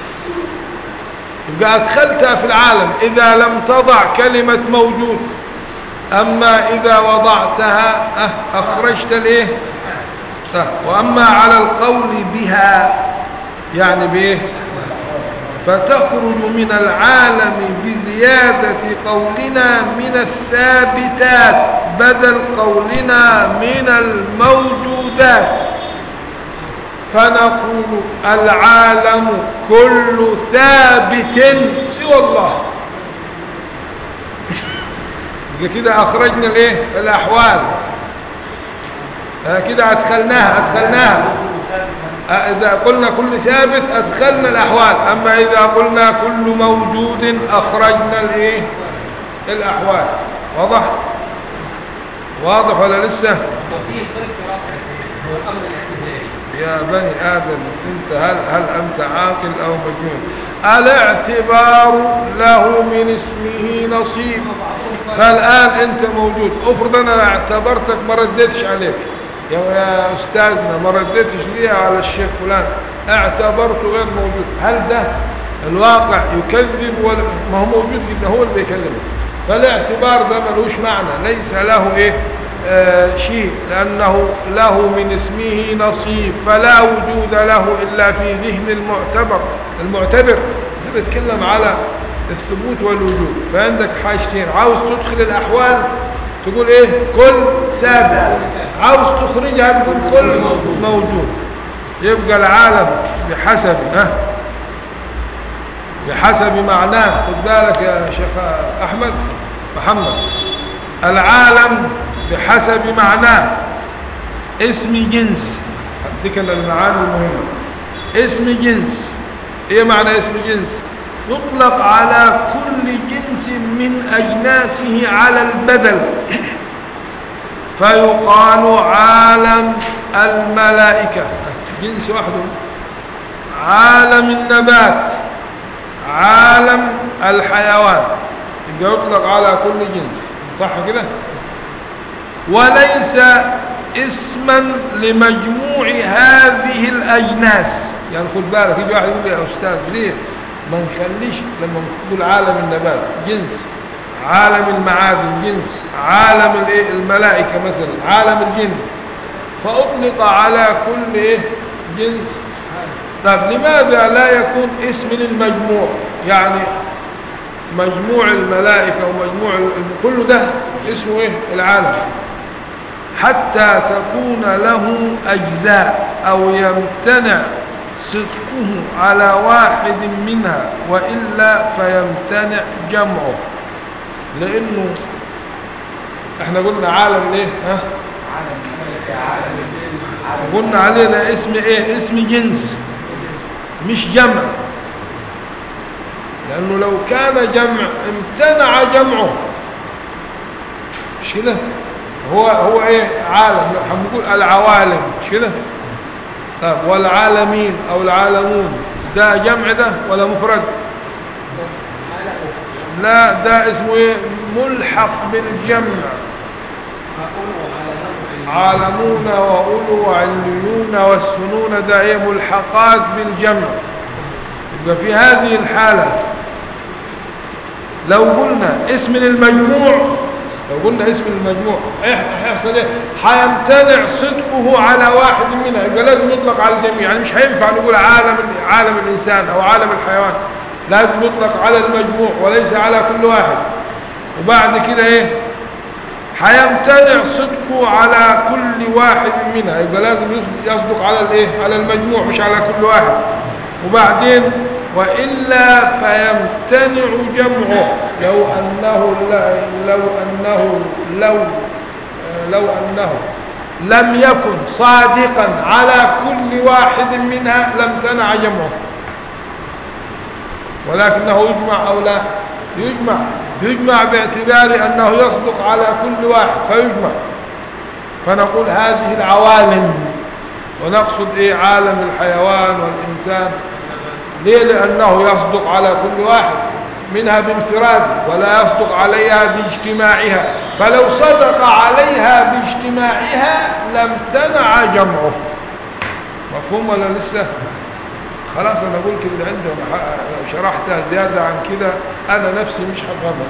A: يبقى أدخلتها في العالم إذا لم تضع كلمة موجود أما إذا وضعتها أه، أخرجت الإيه أه، وأما على القول بها يعني بإيه فتخرج من العالم بزيادة قولنا من الثابتات بدل قولنا من الموجودات فنقول العالم كل ثابت سوى الله يبقى كده اخرجنا الايه الاحوال آه كده ادخلناها ادخلناها آه اذا قلنا كل ثابت ادخلنا الاحوال اما اذا قلنا كل موجود اخرجنا الايه الاحوال واضح واضح ولا لسه
E: وفيه صرف رفع هو الامر الاعتباري
A: يا بني آدم انت هل, هل أنت عاقل أو مجنون الاعتبار له من اسمه نصيب فالآن أنت موجود افرض أنا اعتبرتك ما ردتش عليك يا يا أستاذنا ما ردتش ليه على الشيخ فلان اعتبرته غير موجود هل ده الواقع يكذب ولا ما هو موجود جدا هو اللي بيكلمه فالاعتبار ده ملوش معنى ليس له ايه آه شيء لأنه له من اسمه نصيب فلا وجود له إلا في ذهن المعتبر المعتبر ده بيتكلم على الثبوت والوجود فعندك حاجتين عاوز تدخل الأحوال تقول ايه كل ثابت عاوز تخرجها تقول كل موجود يبقى العالم بحسب ها بحسب معناه خد بالك يا شيخ أحمد محمد العالم بحسب معناه اسم جنس هديك المعاني المهمة اسم جنس ايه معنى اسم جنس يطلق على كل جنس من اجناسه على البدل فيقال عالم الملائكة جنس وحده عالم النبات عالم الحيوان يبقى يطلق على كل جنس صح كده وليس اسما لمجموع هذه الأجناس يعني خد بالك يجي واحد يقول لي يا أستاذ ليه ما نخليش لما نقول عالم النبات جنس عالم المعادن جنس عالم الايه الملائكة مثلا عالم الجن فأطلق على كل ايه جنس طب لماذا لا يكون اسم للمجموع يعني مجموع الملائكة ومجموع كل ده اسمه ايه العالم حتى تكون له أجزاء أو يمتنع صدقه على واحد منها وإلا فيمتنع جمعه لأنه احنا قلنا عالم ليه ها قلنا عليه ده اسم ايه اسم جنس مش جمع لأنه لو كان جمع امتنع جمعه مش كده هو هو ايه عالم هنقول العوالم مش كده طب والعالمين او العالمون ده جمع ده ولا مفرد لا ده اسمه ايه ملحق بالجمع عالمون وأولو وعليون والسنون ده هي ملحقات بالجمع يبقى في هذه الحالة لو قلنا اسم المجموع لو قلنا اسم المجموع إح- هيحصل ايه هيمتنع صدقه على واحد منها يبقى لازم يطلق على الجميع يعني مش هينفع نقول عالم عالم الانسان او عالم الحيوان لازم يطلق على المجموع وليس على كل واحد وبعد كده ايه هيمتنع صدقه على كل واحد منها يبقى لازم يصدق على الايه على المجموع مش على كل واحد وبعدين والا فيمتنع جمعه لو انه لا لو انه لو لو انه لم يكن صادقا على كل واحد منها لامتنع جمعه ولكنه يجمع او لا يجمع يجمع باعتبار انه يصدق على كل واحد فيجمع فنقول هذه العوالم ونقصد ايه عالم الحيوان والانسان ليه لانه يصدق على كل واحد منها بانفراده ولا يصدق عليها باجتماعها فلو صدق عليها باجتماعها لامتنع جمعه مفهوم ولا لسه خلاص انا قلت اللي عندي وأنا ح- لو شرحتها زيادة عن كده انا نفسي مش هفهمها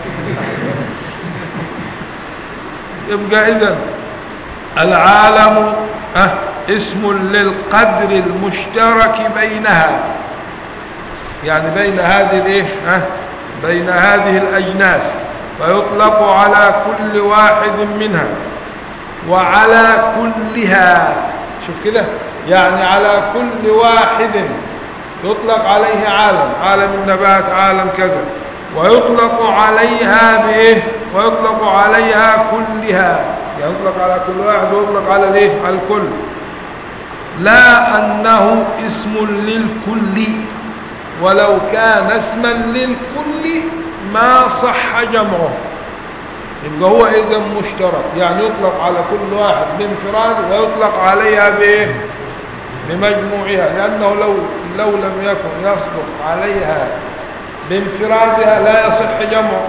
A: يبقى اذا العالم أه اسم للقدر المشترك بينها يعني بين هذه الايه أه بين هذه الاجناس فيطلق على كل واحد منها وعلى كلها شوف كده يعني على كل واحد يطلق عليه عالم عالم النبات عالم كذا ويطلق عليها بايه ويطلق عليها كلها يعني يطلق على كل واحد ويطلق على الايه على الكل لا انه اسم للكل ولو كان اسما للكل ما صح جمعه يبقى هو اذا مشترك يعني يطلق على كل واحد بانفراد ويطلق عليها بايه بمجموعها لانه لو لو لم يكن يصدق عليها بانفرادها لا يصح جمعه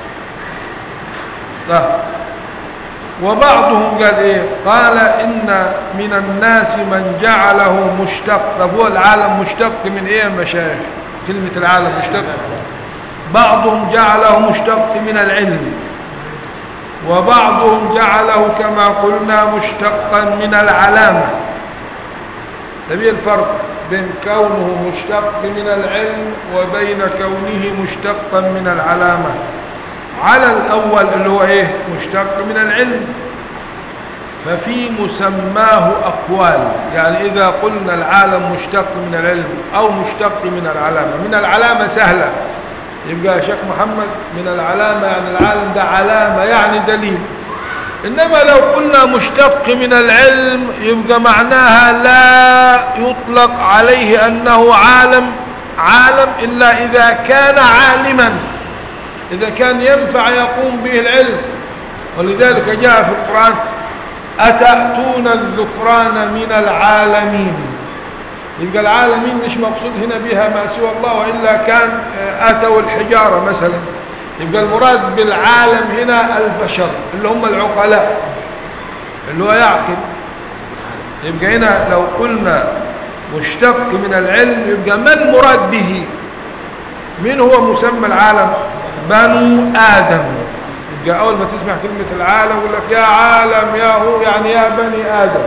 A: لا وبعضهم قال ايه قال ان من الناس من جعله مشتق طب هو العالم مشتق من ايه يا مشايخ كلمة العالم مشتق بعضهم جعله مشتق من العلم وبعضهم جعله كما قلنا مشتقا من العلامة تبي الفرق بين كونه مشتق من العلم وبين كونه مشتقا من العلامة على الأول اللي هو إيه مشتق من العلم ففي مسماه أقوال يعني إذا قلنا العالم مشتق من العلم أو مشتق من العلامة من العلامة سهلة يبقى يا شيخ محمد من العلامة يعني العالم ده علامة يعني دليل إنما لو قلنا مشتق من العلم يبقى معناها لا يطلق عليه أنه عالم عالم إلا إذا كان عالما إذا كان ينفع يقوم به العلم ولذلك جاء في القرآن أتأتون الذكران من العالمين يبقى العالمين مش مقصود هنا بها ما سوى الله وإلا كان أتوا الحجارة مثلا يبقى المراد بالعالم هنا البشر اللي هم العقلاء اللي هو يعقل يبقى هنا لو قلنا مشتق من العلم يبقى ما المراد به من هو مسمى العالم بنو آدم يبقى أول ما تسمع كلمة العالم يقول لك يا عالم يا هو يعني يا بني آدم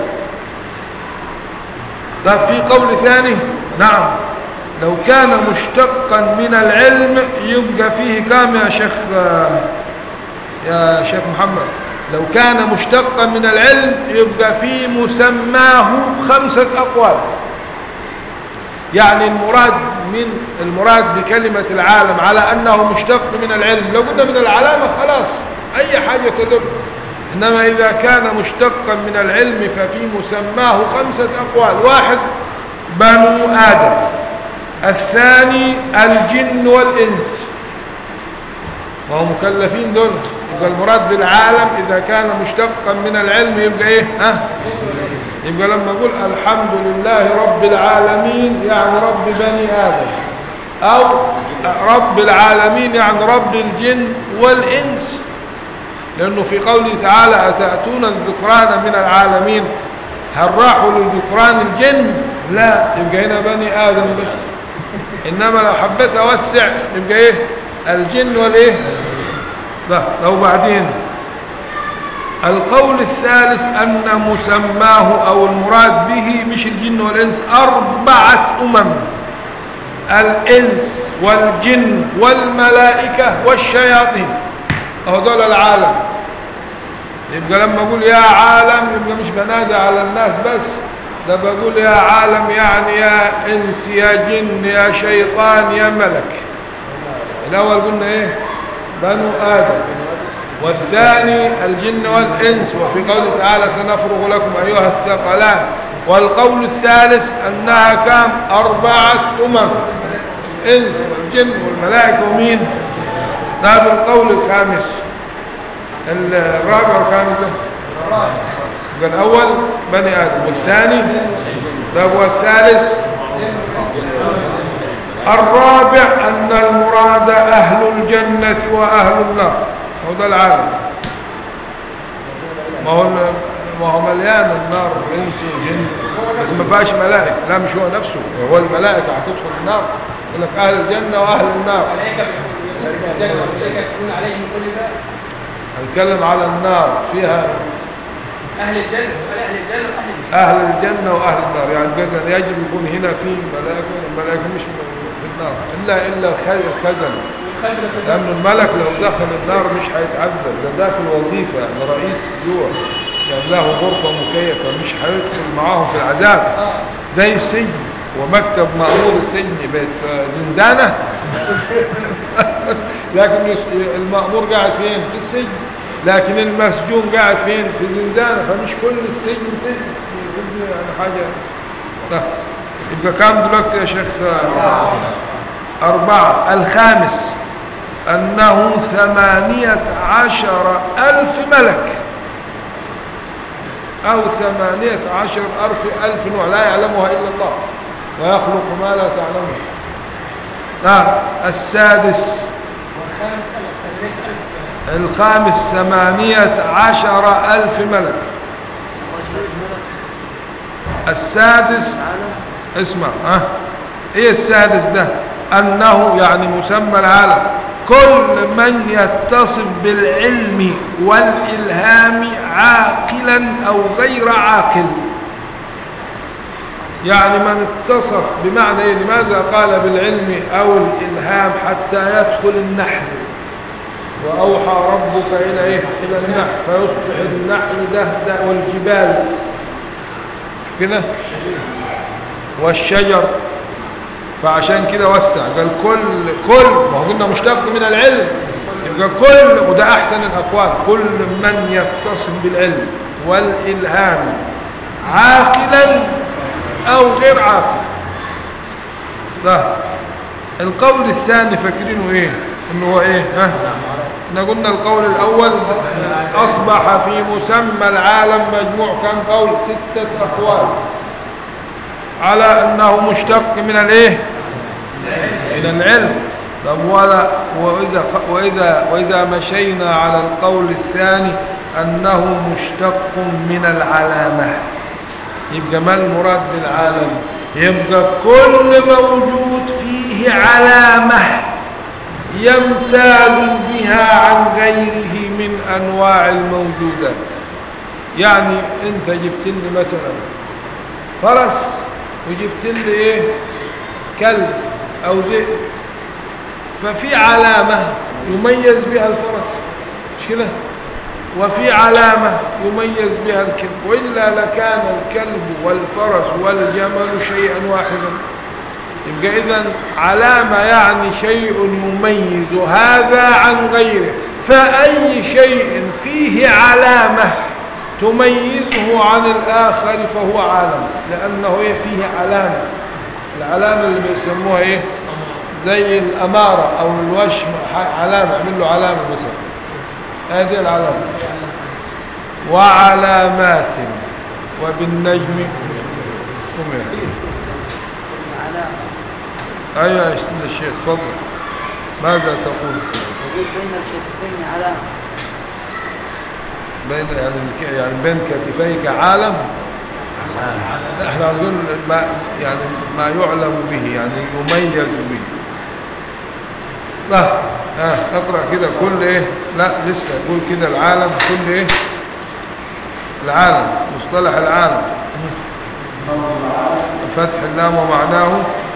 A: طب في قول ثاني نعم لو كان مشتقا من العلم يبقى فيه كام يا شيخ يا شيخ محمد لو كان مشتقا من العلم يبقى في مسماه خمسة أقوال يعني المراد من المراد بكلمة العالم على أنه مشتق من العلم لو قلنا من العلامة خلاص أي حاجة تدل إنما إذا كان مشتقا من العلم ففي مسماه خمسة أقوال واحد بنو آدم الثاني الجن والإنس وهم مكلفين دول يبقى المراد بالعالم إذا كان مشتقا من العلم يبقى إيه ها يبقى لما أقول الحمد لله رب العالمين يعني رب بني آدم أو رب العالمين يعني رب الجن والإنس لأنه في قوله تعالى أتأتون الذكران من العالمين هل راحوا لذكران الجن لا يبقى هنا بني آدم بس إنما لو حبيت أوسع يبقى إيه الجن والإيه لا لو بعدين القول الثالث أن مسماه أو المراد به مش الجن والإنس أربعة أمم الإنس والجن والملائكة والشياطين أهو دول العالم يبقى لما أقول يا عالم يبقى مش بنادي على الناس بس ده بقول يا عالم يعني يا إنس يا جن يا شيطان يا ملك الأول قلنا إيه بنو آدم والثاني الجن والإنس وفي قوله تعالى سنفرغ لكم أيها الثقلان والقول الثالث أنها كام أربعة أمم إنس والجن والملائكة ومين هذا القول الخامس الرابع والخامس يبقى الأول بني آدم والثاني طب والثالث الرابع أن المراد أهل الجنة وأهل النار هو ده العالم ما هو ما هو مليان النار انس وجن بس ما بقاش ملائكه لا مش هو نفسه هو الملائكه هتدخل النار يقول لك اهل الجنه واهل النار
E: الملائكة الجنة والملائكة يكون عليهم كل ده
A: هنتكلم على النار فيها
E: أهل الجنة ولا أهل الجنة وأهل الجنة
A: اهل الجنه واهل النار يعني بقى يجب يكون هنا في ملائكه الملائكه مش في النار الا الا الخ- الخزن
E: والخلف في
A: لأن الملك لو دخل النار مش هيتعذب ده داخل وظيفة يعني رئيس جوه يعني له غرفة مكيفة مش هيدخل معاهم في العذاب زي السجن ومكتب مأمور السجن بقت زنزانة بس لكن يس- المأمور قاعد فين في السجن لكن المسجون قاعد فين في الزنزانة فمش كل السجن سجن سجن يعني حاجة لا. يبقى كام دلوقتي يا شيخ أربعة الخامس أنه ثمانية عشر ألف ملك أو ثمانية عشر ألف ألف نوع لا يعلمها إلا الله ويخلق ما لا تعلمه نعم السادس
E: والخامس ألف ثمانية ألف
A: الخامس ثمانية عشر ألف ملك السادس اسمع ها ايه السادس ده انه يعني مسمى العالم كل من يتصف بالعلم والالهام عاقلا او غير عاقل يعني من اتصف بمعنى ايه لماذا قال بالعلم او الالهام حتى يدخل النحل واوحى ربك الى ايه الى النحل فيصبح النحل دهدا والجبال كده والشجر فعشان كده وسع قال كل كل ما هو قلنا مشتق من العلم يبقى كل وده احسن الاقوال كل من يتصل بالعلم والالهام عاقلا او غير عاقل ده القول الثاني فاكرينه ايه انه هو ايه ها احنا قلنا القول الاول اصبح في مسمى العالم مجموع كم قول ستة اقوال على انه مشتق من الايه من العلم طب ولا واذا واذا واذا مشينا على القول الثاني انه مشتق من العلامه يبقى ما المراد بالعالم يبقى كل موجود فيه علامه يمتاز بها عن غيره من انواع الموجودات يعني انت جبت لي مثلا فرس وجبت لي ايه كلب او ذئب ففي علامة يميز بها الفرس مش كده وفي علامة يميز بها الكلب وإلا لكان الكلب والفرس والجمل شيئا واحدا يبقى إذا علامة يعني شيء يميز هذا عن غيره فأي شيء فيه علامة تميزه عن الآخر فهو عالم لأنه فيه علامة العلامة اللي بيسموها ايه زي الأمارة أو الوشم ح- علامة اعمل له علامة مثلا هذه العلامة وعلامات وبالنجم هم أيها يا سيدنا الشيخ تفضل ماذا تقول
F: يقول بين الكتفين علامة
A: بين يعني الك- يعني بين كتفيك عالم لا، احنا نقول ما يعني ما يعلم به يعني يميز به لا ها اقرا كده كل ايه لا لسه قول كده العالم كل ايه العالم مصطلح العالم فتح اللام ومعناه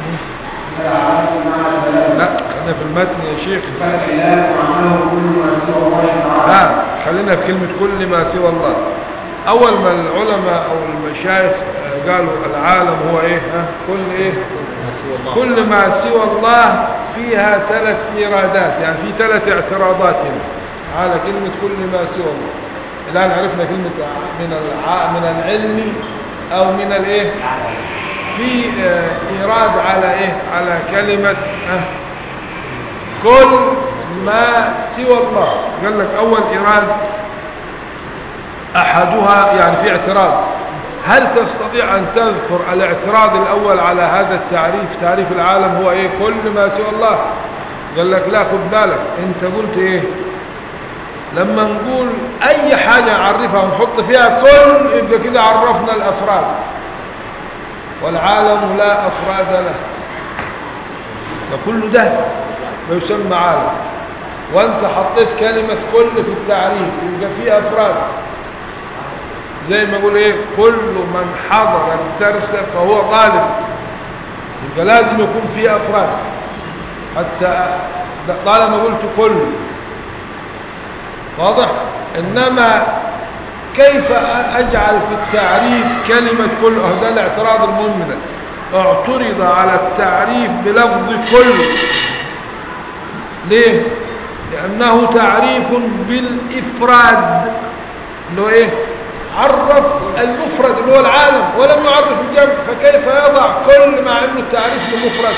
A: لا انا في المتن يا شيخ
D: فتح الله معناه كل ما سوى الله تعالى
A: لا خلينا في كلمة كل ما سوى الله أول ما العلماء أو المشايخ آه، قالوا العالم هو إيه ها؟ كل إيه كل ما سوى الله فيها ثلاث إيرادات يعني في ثلاث اعتراضات هنا على كلمة كل ما سوى الله الآن عرفنا كلمة ع- من الع... من العلم أو من الإيه في آه، إيراد على إيه على كلمة آه، كل ما سوى الله قال لك أول إيراد أحدها يعني في اعتراض هل تستطيع أن تذكر الاعتراض الأول على هذا التعريف تعريف العالم هو إيه كل ما سوى الله قال لك لا خد بالك أنت قلت إيه لما نقول أي حاجة نعرفها ونحط فيها كل يبقى كده عرفنا الأفراد والعالم لا أفراد له فكل ده ما يسمى عالم وانت حطيت كلمة كل في التعريف يبقى فيه أفراد زي ما يقول ايه كل من حضر الدرس فهو طالب يبقى لازم يكون فيه أفراد حتى طالما قلت كل واضح انما كيف اجعل في التعريف كلمة كل أهو ده الاعتراض المهم ده اعترض على التعريف بلفظ كل ليه لانه تعريف بالافراد اللي هو ايه عرف المفرد اللي هو العالم ولم يعرف الجمع فكيف يضع كل مع انه التعريف لمفرد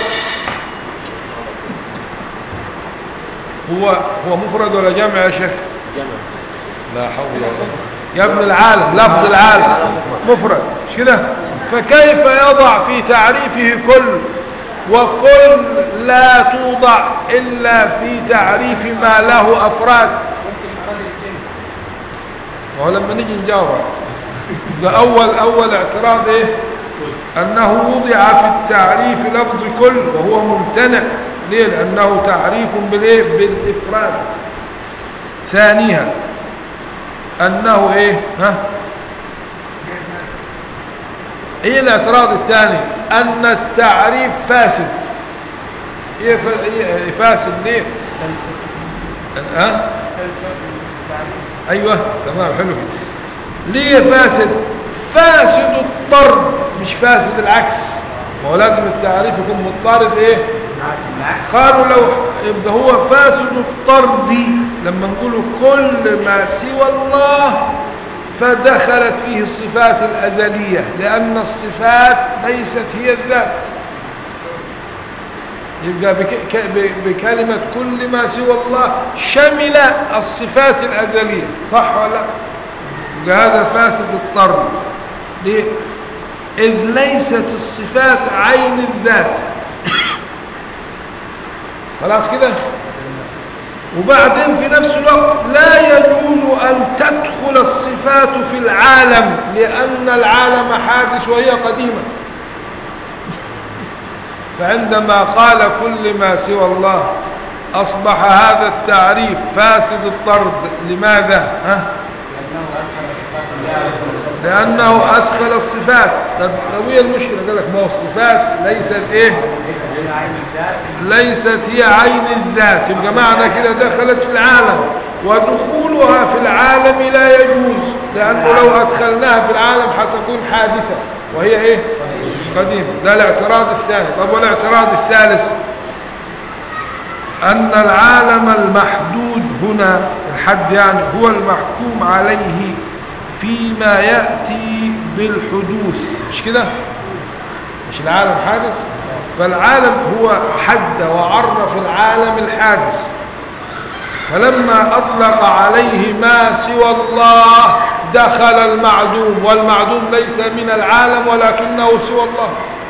A: هو هو مفرد ولا جمع يا شيخ لا حول ولا قوه يا ابن العالم لفظ العالم مفرد مش كده فكيف يضع في تعريفه كل وكل لا توضع إلا في تعريف ما له أفراد
E: ممكن أفراد الجن
A: وهو لما نيجي نجاوب ده أول أول اعتراض إيه أنه وضع في التعريف لفظ كل وهو ممتنع ليه لأنه تعريف بالإيه بالإفراد ثانيها أنه إيه ها ايه الاعتراض الثاني ان التعريف فاسد ايه ف- إيه فاسد ليه ها ايوه تمام حلو ليه فاسد فاسد الطرد مش فاسد العكس ما هو لازم التعريف يكون مضطرد ايه قالوا لو يبقى هو فاسد الطرد لما نقول كل ما سوى الله فدخلت فيه الصفات الأزلية لأن الصفات ليست هي الذات يبقى بك ك- ب- بكلمة كل ما سوى الله شمل الصفات الأزلية صح ولا لا؟ يبقى هذا فاسد الطرد ليه؟ إذ ليست الصفات عين الذات خلاص كده وبعدين في نفس الوقت لا يجوز أن تدخل الصفات في العالم لأن العالم حادث وهي قديمة فعندما قال كل ما سوى الله أصبح هذا التعريف فاسد الطرد لماذا؟ ها؟ لأنه أدخل الصفات طب طب هي المشكلة قال لك ما هو الصفات ليست إيه؟ ليست هي عين الذات يبقى معنى كده دخلت في العالم ودخولها في العالم لا يجوز لأنه لو أدخلناها في العالم حتكون حادثة وهي إيه؟ قديمة ده الاعتراض الثاني طب والاعتراض الثالث أن العالم المحدود هنا الحد يعني هو المحكوم عليه فيما يأتي بالحدوث مش كده؟ مش العالم حادث؟ فالعالم هو حد وعرف العالم الحادث فلما أطلق عليه ما سوى الله دخل المعدوم والمعدوم ليس من العالم ولكنه سوى الله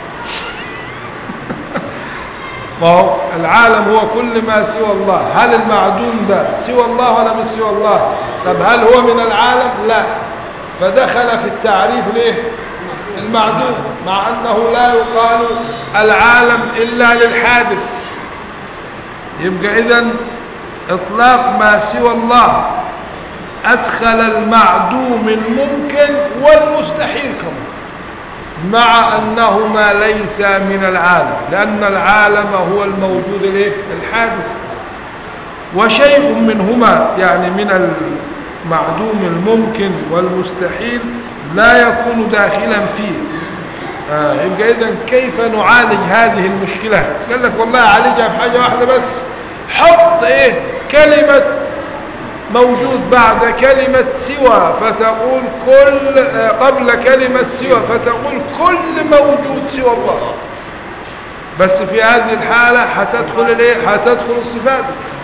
A: ما هو العالم هو كل ما سوى الله هل المعدوم ده سوى الله ولا مش سوى الله طب هل هو من العالم لا فدخل في التعريف ليه المعدوم مع أنه لا يقال العالم إلا للحادث يبقى إذن إطلاق ما سوى الله أدخل المعدوم الممكن والمستحيل كمان مع أنهما ليس من العالم لأن العالم هو الموجود الايه؟ الحادث وشيء منهما يعني من المعدوم الممكن والمستحيل لا يكون داخلا فيه آه يبقى إذن كيف نعالج هذه المشكلة قال لك والله عالجها بحاجة واحدة بس حط إيه كلمة موجود بعد كلمة سوى فتقول كل آه، قبل كلمة سوى فتقول كل موجود سوى الله بس في هذه الحالة هتدخل الايه هتدخل الصفات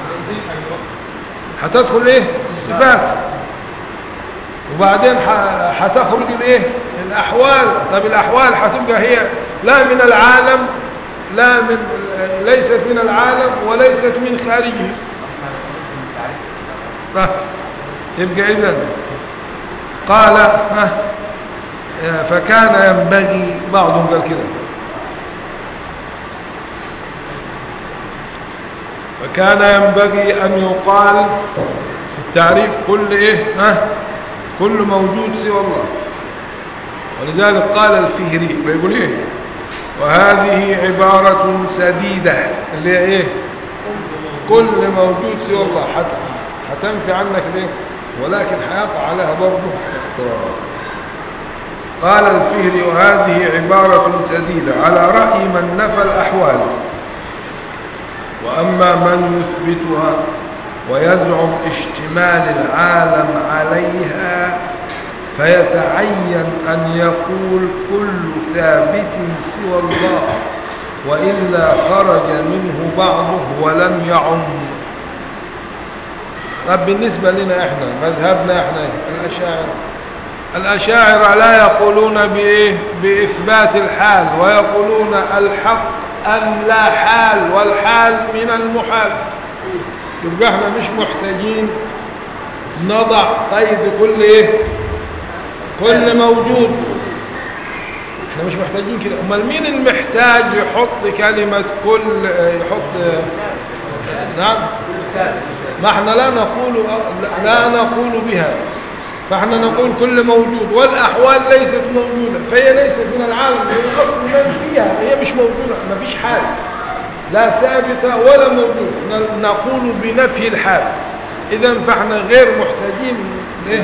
A: هتدخل ايه الصفات وبعدين ح- هتخرج الايه الاحوال طب الاحوال هتبقى هي لا من العالم لا من ليست من العالم وليست من خارجه ف- يبقى إذن قال ها، آه، فكان ينبغي بعضهم قال كده فكان ينبغي أن يقال في التعريف كل إيه ها كل موجود سوى الله ولذلك قال الفهري بيقول إيه وهذه عبارة سديدة اللي هي إيه كل موجود سوى الله حتى هتنفي عنك ليه ولكن هيقع عليها برضه اعتراض قال الفهري وهذه عبارة سديدة على رأي من نفى الأحوال وأما من يثبتها ويزعم اشتمال العالم عليها فيتعين أن يقول كل ثابت سوى الله وإلا خرج منه بعضه ولم يعم طب بالنسبة لنا احنا مذهبنا احنا الأشاعرة الأشاعرة لا يقولون بإيه بإثبات الحال ويقولون الحق أم لا حال والحال من المحال يبقى احنا مش محتاجين نضع قيد كل ايه كل موجود احنا مش محتاجين كده امال مين المحتاج يحط كلمة كل اه، يحط اه، نعم ما احنا لا نقول لا نقول بها فاحنا نقول كل موجود والاحوال ليست موجوده فهي ليست من العالم هي اصل من فيها هي مش موجوده ما فيش حال لا ثابته ولا موجوده ن- نقول بنفي الحال اذا فاحنا غير محتاجين ليه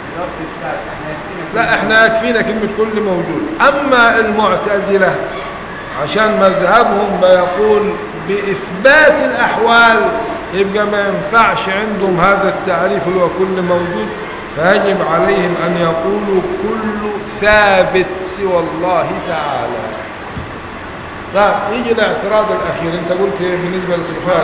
A: لا احنا يكفينا كلمة كل موجود اما المعتزلة عشان مذهبهم بيقول باثبات الاحوال يبقى ما ينفعش عندهم هذا التعريف اللي هو كل موجود فيجب عليهم ان يقولوا كل ثابت سوى الله تعالى طيب يجي الاعتراض الاخير انت قلت ايه بالنسبة للصفات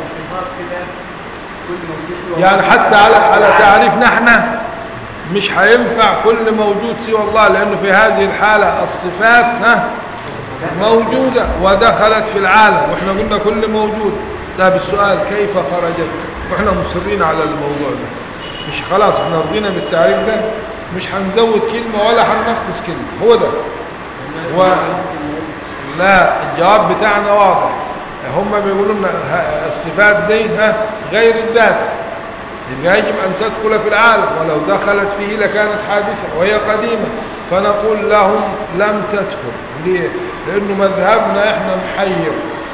A: يعني حتى على على تعريفنا احنا مش هينفع كل موجود سوى الله لانه في هذه الحالة الصفات ها موجودة ودخلت في العالم واحنا قلنا كل موجود ده بالسؤال كيف خرجت واحنا مصرين على الموضوع ده مش خلاص احنا رضينا بالتعريف ده مش هنزود كلمة ولا هننقص كلمة هو ده و... لا الجواب بتاعنا واضح هم بيقولوا لنا ه- الصفات دي ها غير الذات يبقى يجب أن تدخل في العالم ولو دخلت فيه لكانت حادثة وهي قديمة فنقول لهم لم تدخل ليه؟ لأنه مذهبنا إحنا محير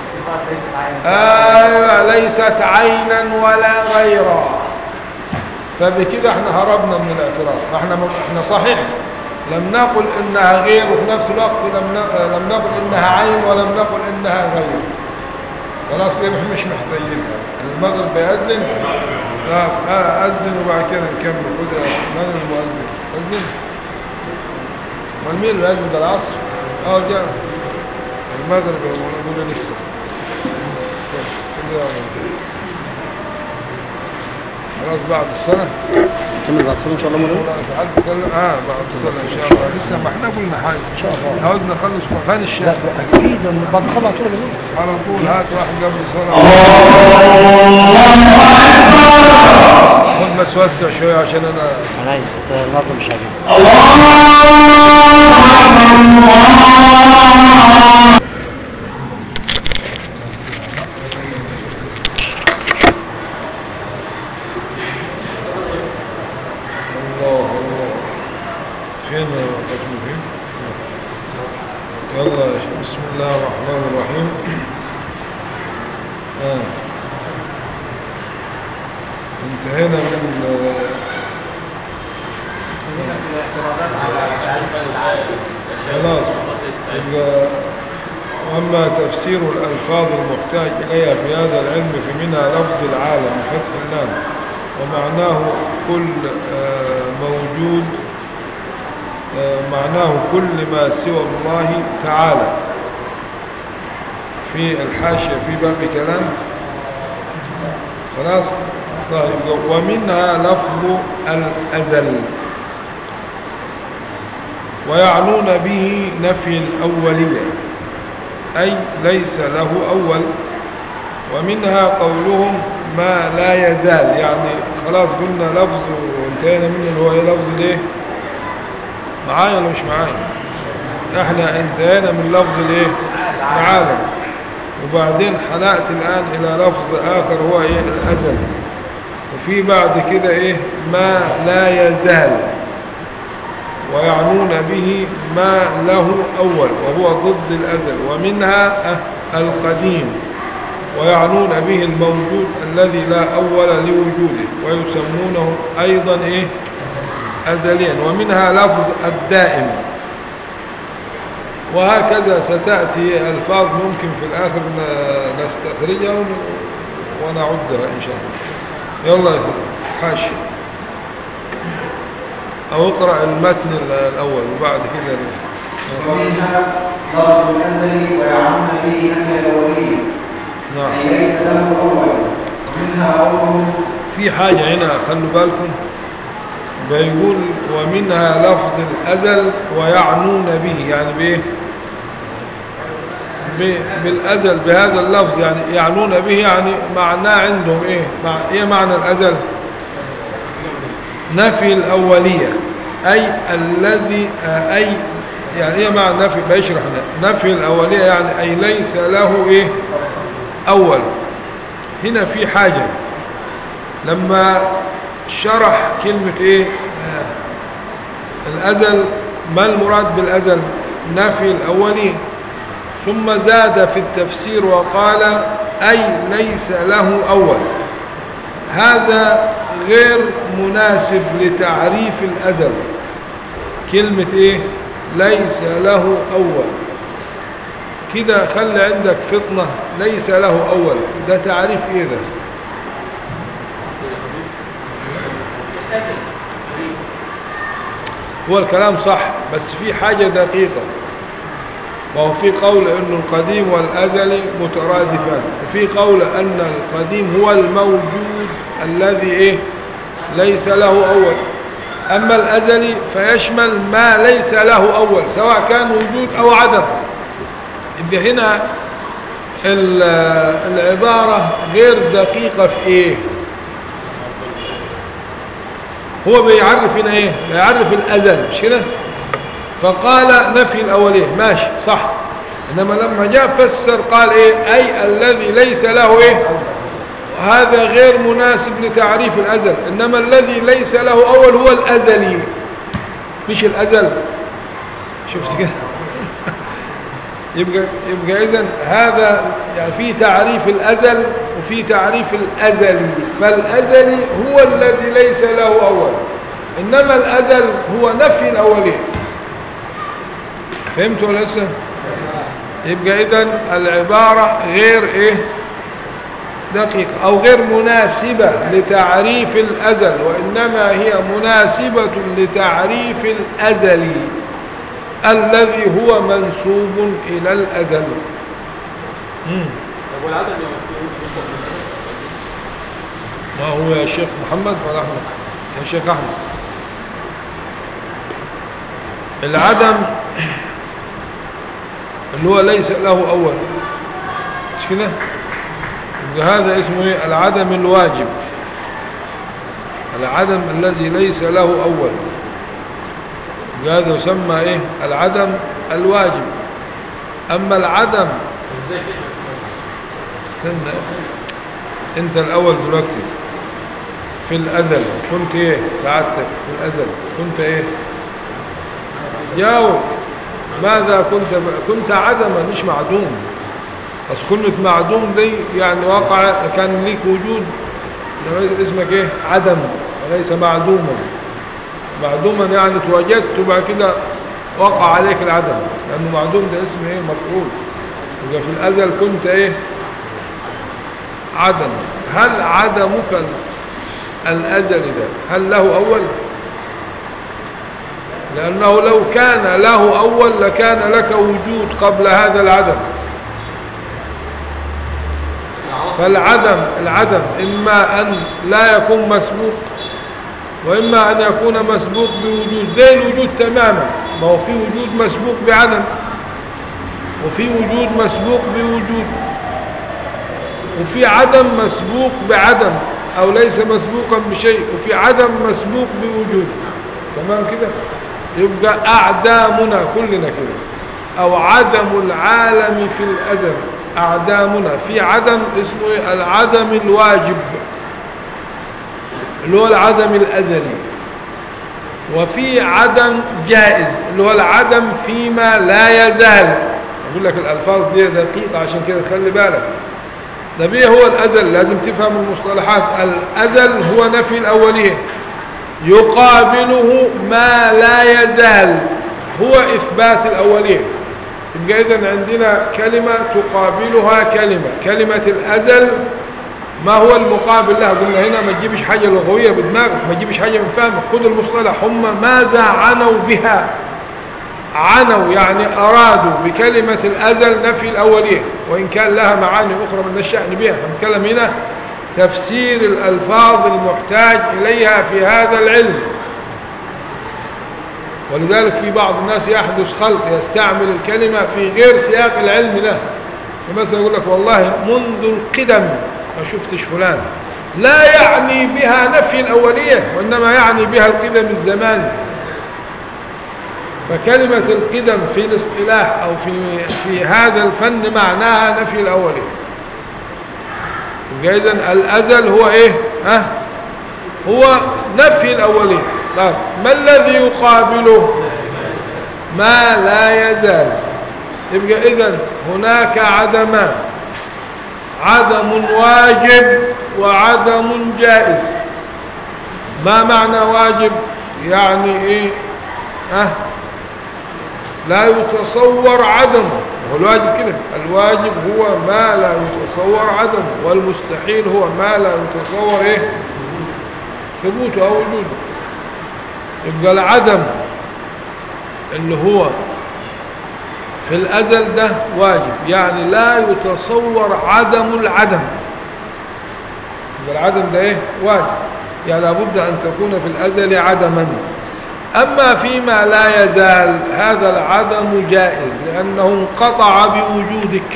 A: آية ليست عينا ولا غيرا فبكده احنا هربنا من الاعتراض احنا احنا صحيح لم نقل انها غير وفي نفس الوقت لم ن- لم نقل انها عين ولم نقل انها غير خلاص كده احنا مش محتاجينها المغرب بيأذن اه اه اذن وبعد كده نكمل خد يا من المؤذن اذن امال مين اللي بيأذن ده العصر اه جاء المغرب يقول لسه كده يعني. خلاص بعد السنة
G: كمل بعد سنة إن شاء الله مولانا
A: ولا ساعات بتكلم اه بعد السنة ان شاء الله لسه ما احنا قلنا حاجة ان شاء الله عاوز نخلص فين
G: لا
A: الشيخ
G: أكيد بعد خلع طول اليوم
A: على طول هات واحد قبل الصلاة خد بس وسع شوية عشان انا
G: أنا عايز النهارده مش عاجبني
A: الله الله فين الرجل فين يلا يا شيخ. بسم الله الرحمن الرحيم آه. انتهينا من
F: الاعتراضات على تعريف العالم
A: خلاص يبقى وأما تفسير الألفاظ المحتاج إليها في هذا العلم فمنها لفظ العالم بفتح اللام ومعناه كل آه، موجود آه، معناه كل ما سوى الله تعالى في الحاشية في باب كلام خلاص طيب ومنها لفظ الأزل ويعنون به نفي الأولية أي ليس له أول ومنها قولهم ما لا يزال يعني خلاص قلنا لفظ وانتهينا منه اللي هو ايه لفظ ليه معايا ولا مش معايا احنا انتهينا من لفظ الايه العالم وبعدين حلقت الآن إلى لفظ آخر هو ايه الأزل وفي بعد كده ايه ما لا يزال ويعنون به ما له أول وهو ضد الأزل ومنها آه، القديم ويعنون به الموجود الذي لا أول لوجوده ويسمونه أيضا إيه أزليا ومنها لفظ الدائم وهكذا ستأتي ألفاظ ممكن في الآخر ن- نستخرجها ون- ونعدها إن شاء الله يلا يا أخي، حاشي أو اقرأ المتن ال- الأول وبعد كده ال-
D: ومنها لفظ الأزل ويعنون به نفي الأولية
A: نعم
D: أي ليس له أول ومنها قوله
A: في حاجة هنا خلوا بالكم بيقول ومنها لفظ الأزل ويعنون به يعني بإيه ب- بالأزل بهذا اللفظ يعني يعنون به يعني معناه عندهم إيه مع إيه معنى الأزل نفي الأولية أي الذي آه، أي يعني إيه معنى نفي بيشرح لنا. نفي الأولية يعني أي ليس له إيه أول هنا في حاجة لما شرح كلمة ايه آه، الأزل ما المراد بالأزل نفي الأولين ثم زاد في التفسير وقال أي ليس له أول هذا غير مناسب لتعريف الأزل كلمة ايه ليس له أول كده خلي عندك فطنة ليس له أول ده تعريف ايه ده هو الكلام صح بس في حاجة دقيقة وهو في قول أن القديم والأزلي مترادفان وفي قول أن القديم هو الموجود الذي إيه ليس له أول أما الأزلي فيشمل ما ليس له أول سواء كان وجود أو عدم يبقى هنا ال- العبارة غير دقيقة في إيه هو بيعرف هنا ايه بيعرف الازل مش كده فقال نفي الاوليه ماشي صح انما لما جاء فسر قال ايه اي الذي ليس له ايه هذا غير مناسب لتعريف الازل انما الذي ليس له اول هو الازلي مش الازل شفت كده يبقى يبقى اذا هذا يعني في تعريف الازل وفي تعريف الازلي فالازلي هو الذي ليس له اول انما الازل هو نفي الاولين فهمتوا ولا لسه يبقى اذا العباره غير ايه دقيقة أو غير مناسبة لتعريف الأزل وإنما هي مناسبة لتعريف الأزلي الذي هو منسوب إلى الأزل مم.
C: طب والعدم يا مسلم يطلق من
A: ما هو يا شيخ محمد ولا أحمد يا شيخ أحمد العدم اللي هو ليس له أول مش كده يبقى هذا اسمه ايه العدم الواجب العدم الذي ليس له أول يبقى هذا يسمى ايه العدم الواجب أما العدم
C: ازاي كده
A: استنى انت الاول دلوقتي في الازل كنت ايه سعادتك في الازل كنت ايه جاوب ماذا كنت كنت عدما مش معدوم بس كلمة معدوم دي يعني وقع كان ليك وجود لما اسمك ايه عدم وليس معدوما معدوما يعني تواجدت وبعد كده وقع عليك العدم لانه معدوم ده اسم ايه مفعول يبقى في الازل كنت ايه عدم هل عدمك ال- الأزل ده هل له أول لأنه لو كان له أول لكان لك وجود قبل هذا العدم فالعدم العدم إما أن لا يكون مسبوق وإما أن يكون مسبوق بوجود زي الوجود تماما ما هو في وجود مسبوق بعدم وفي وجود مسبوق بوجود وفي عدم مسبوق بعدم او ليس مسبوقا بشيء وفي عدم مسبوق بوجود تمام كده يبقى اعدامنا كلنا كده او عدم العالم في الادم اعدامنا في عدم اسمه إيه؟ العدم الواجب اللي هو العدم الازلي وفي عدم جائز اللي هو العدم فيما لا يزال اقول لك الالفاظ دي دقيقه عشان كده خلي بالك ده بيه هو الأزل لازم تفهم المصطلحات الأزل هو نفي الأولية يقابله ما لا يزال هو إثبات الأولية يبقى إذن عندنا كلمة تقابلها كلمة كلمة الأزل ما هو المقابل لها قلنا هنا ما تجيبش حاجة لغوية بدماغك ما تجيبش حاجة من فهمك خذ المصطلح هم ماذا عنوا بها عنوا يعني أرادوا بكلمة الأزل نفي الأولية وإن كان لها معاني أخرى من الشأن بها فنتكلم هنا تفسير الألفاظ المحتاج إليها في هذا العلم ولذلك في بعض الناس يحدث خلق يستعمل الكلمة في غير سياق العلم له فمثلا يقول لك والله منذ القدم ما شفتش فلان لا يعني بها نفي الأولية وإنما يعني بها القدم الزماني فكلمة القدم في الاصطلاح أو في, في هذا الفن معناها نفي الأولية يبقى إذن الأزل هو إيه ها هو نفي الأولية طيب ما الذي يقابله ما لا يزال يبقى إذن هناك عدمان عدم واجب وعدم جائز ما معنى واجب يعني ايه اه لا يتصور عدمه والواجب كده الواجب هو ما لا يتصور عدمه والمستحيل هو ما لا يتصور ايه ثبوته او وجوده يبقى العدم اللي هو في الأزل ده واجب يعني لا يتصور عدم العدم يبقى العدم ده ايه واجب يعني لابد أن تكون في الأزل عدما أما فيما لا يزال هذا العدم جائز لأنه انقطع بوجودك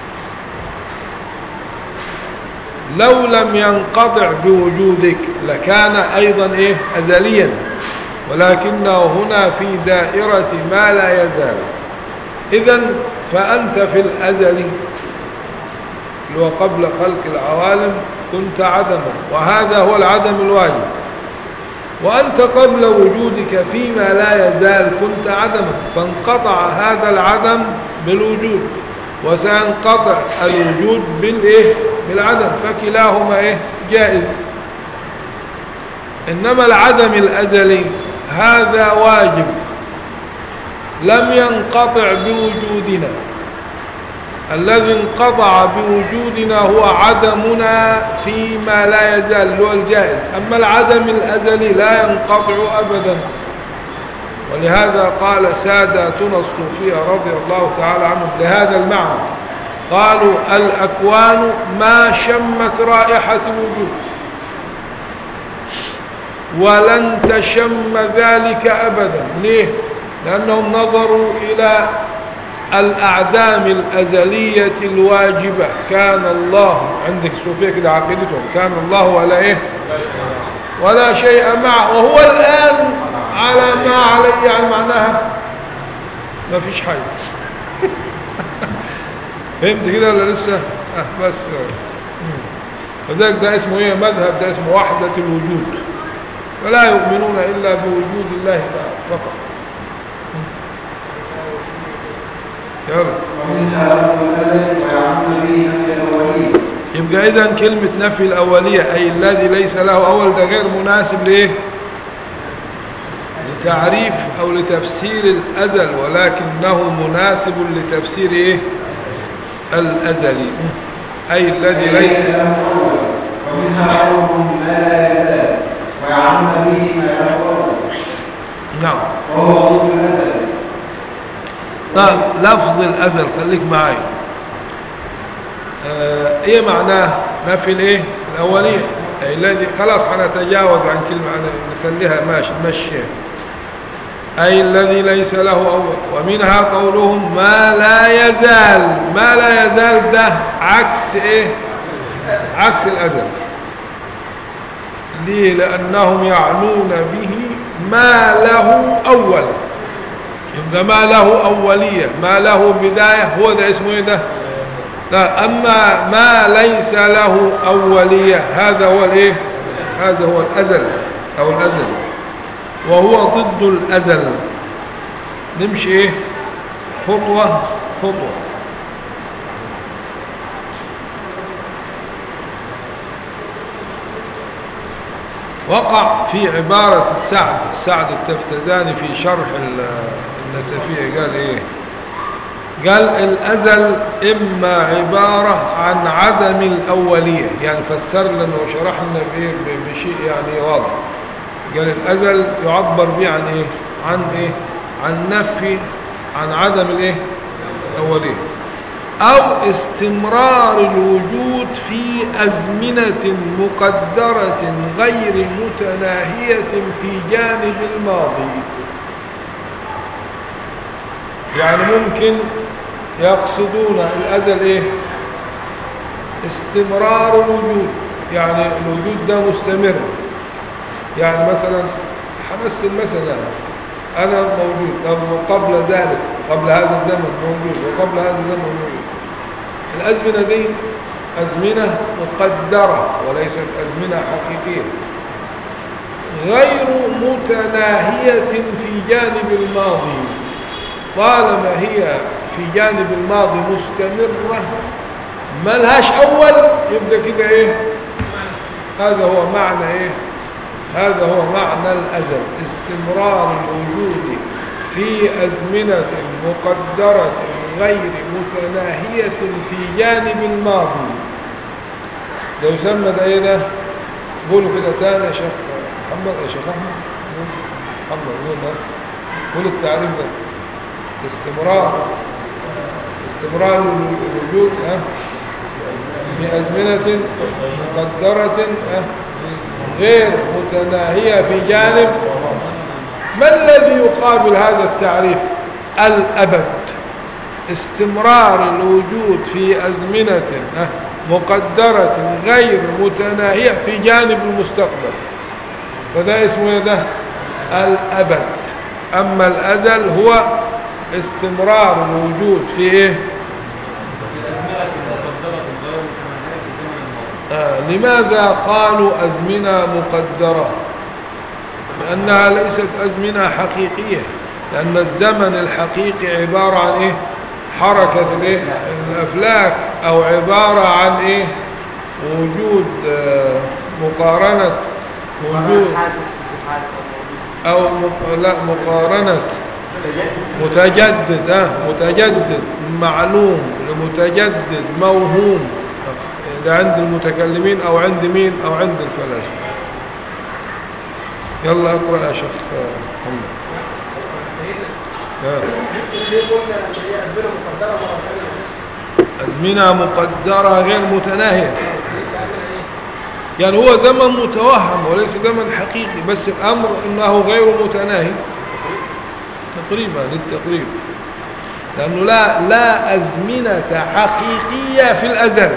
A: لو لم ينقطع بوجودك لكان أيضا إيه أزليا ولكنه هنا في دائرة ما لا يزال إذا فأنت في الأزل اللي هو قبل خلق العوالم كنت عدما وهذا هو العدم الواجب وأنت قبل وجودك فيما لا يزال كنت عدما فانقطع هذا العدم بالوجود وسينقطع الوجود بالإيه؟ بالعدم فكلاهما إيه؟ جائز إنما العدم الأزلي هذا واجب لم ينقطع بوجودنا الذي انقطع بوجودنا هو عدمنا فيما لا يزال هو الجائز أما العدم الأزلي لا ينقطع أبدا ولهذا قال ساداتنا الصوفية رضي الله تعالى عنهم لهذا المعنى قالوا الأكوان ما شمت رائحة الوجود ولن تشم ذلك أبدا ليه؟ لأنهم نظروا إلى الأعدام الأزلية الواجبة كان الله عندك صوفية كده عقيدتهم كان الله ولا إيه ولا شيء معه وهو الآن على ما عليه يعني معناها ما فيش حاجة فهمت كده ولا لسه أه بس وذلك ده اسمه ايه مذهب ده اسمه وحدة الوجود فلا يؤمنون إلا بوجود الله فقط يلا
D: ومنها لفظ الأزل ويعم به نفي الأولين
A: يبقى إذا كلمة نفي الأولية أي الذي ليس له أول ده غير مناسب لإيه لتعريف أو لتفسير الأزل ولكنه مناسب لتفسير إيه الأزلي أي الذي ليس
D: ليس له أول ومنها قولهم ما لا يزال ويعم به ما له أول
A: نعم
D: وهو ضد الأزل
A: طيب لفظ الأزل خليك معي آه ايه معناه نفي الايه الاوليه أي الذي خلاص هنتجاوز عن كلمه أنا نخليها ماشي مشي اي الذي ليس له اول ومنها قولهم ما لا يزال ما لا يزال ده عكس ايه عكس الازل ليه لانهم يعنون به ما له اول يبقى ما له أولية ما له بداية هو ده اسمه ايه ده لا أما ما ليس له أولية هذا هو الايه هذا هو الأزل أو الأزل وهو ضد الأزل نمشي ايه خطوة خطوة وقع في عبارة السعد السعد التفتزاني في شرح ال- النسفية قال ايه قال الأزل إما عبارة عن عدم الأولية يعني فسر لنا وشرح لنا بإيه ب- بشيء يعني واضح قال الأزل يعبر به عن إيه عن إيه عن نفي عن عدم الإيه الأولية أو استمرار الوجود في أزمنة مقدرة غير متناهية في جانب الماضي يعني ممكن يقصدون الأزل إيه استمرار الوجود يعني الوجود ده مستمر يعني مثلا حمثل مثلا أنا موجود طب وقبل ذلك قبل هذا الزمن موجود وقبل هذا الزمن موجود الأزمنة دي أزمنة مقدرة وليست أزمنة حقيقية غير متناهية في جانب الماضي طالما هي في جانب الماضي مستمرة ملهاش أول يبقى كده إيه هذا هو معنى إيه هذا هو معنى الأزل استمرار الوجود في أزمنة مقدرة غير متناهية في جانب الماضي ده يسمى ده ايه ده قولوا كده تاني يا شيخ محمد يا شيخ احمد محمد قول ده قول التعريف ده استمرار استمرار الوجود ها في أزمنة مقدرة ها غير متناهية في جانب ما الذي يقابل هذا التعريف الأبد استمرار الوجود في أزمنة ها، مقدرة غير متناهية في جانب المستقبل فده اسمه إيه ده الأبد أما الأزل هو استمرار الوجود في إيه آه لماذا قالوا أزمنة مقدرة لأنها ليست أزمنة حقيقية لأن الزمن الحقيقي عبارة عن إيه حركة الإيه؟ الأفلاك أو عبارة عن إيه وجود آه مقارنة وجود أو مق... لا مقارنة متجدد آه متجدد معلوم لمتجدد موهوم ده عند المتكلمين او عند مين او عند الفلاسفه يلا اقرا يا شيخ محمد آه.
E: ليه قلنا ان هي أزمنة مقدرة مرة ثانية
A: أزمنة مقدرة غير متناهية يعني هو زمن متوهم وليس زمن حقيقي بس الأمر أنه غير متناهي تقريبا للتقريب لأنه لا لا أزمنة حقيقية في الأزل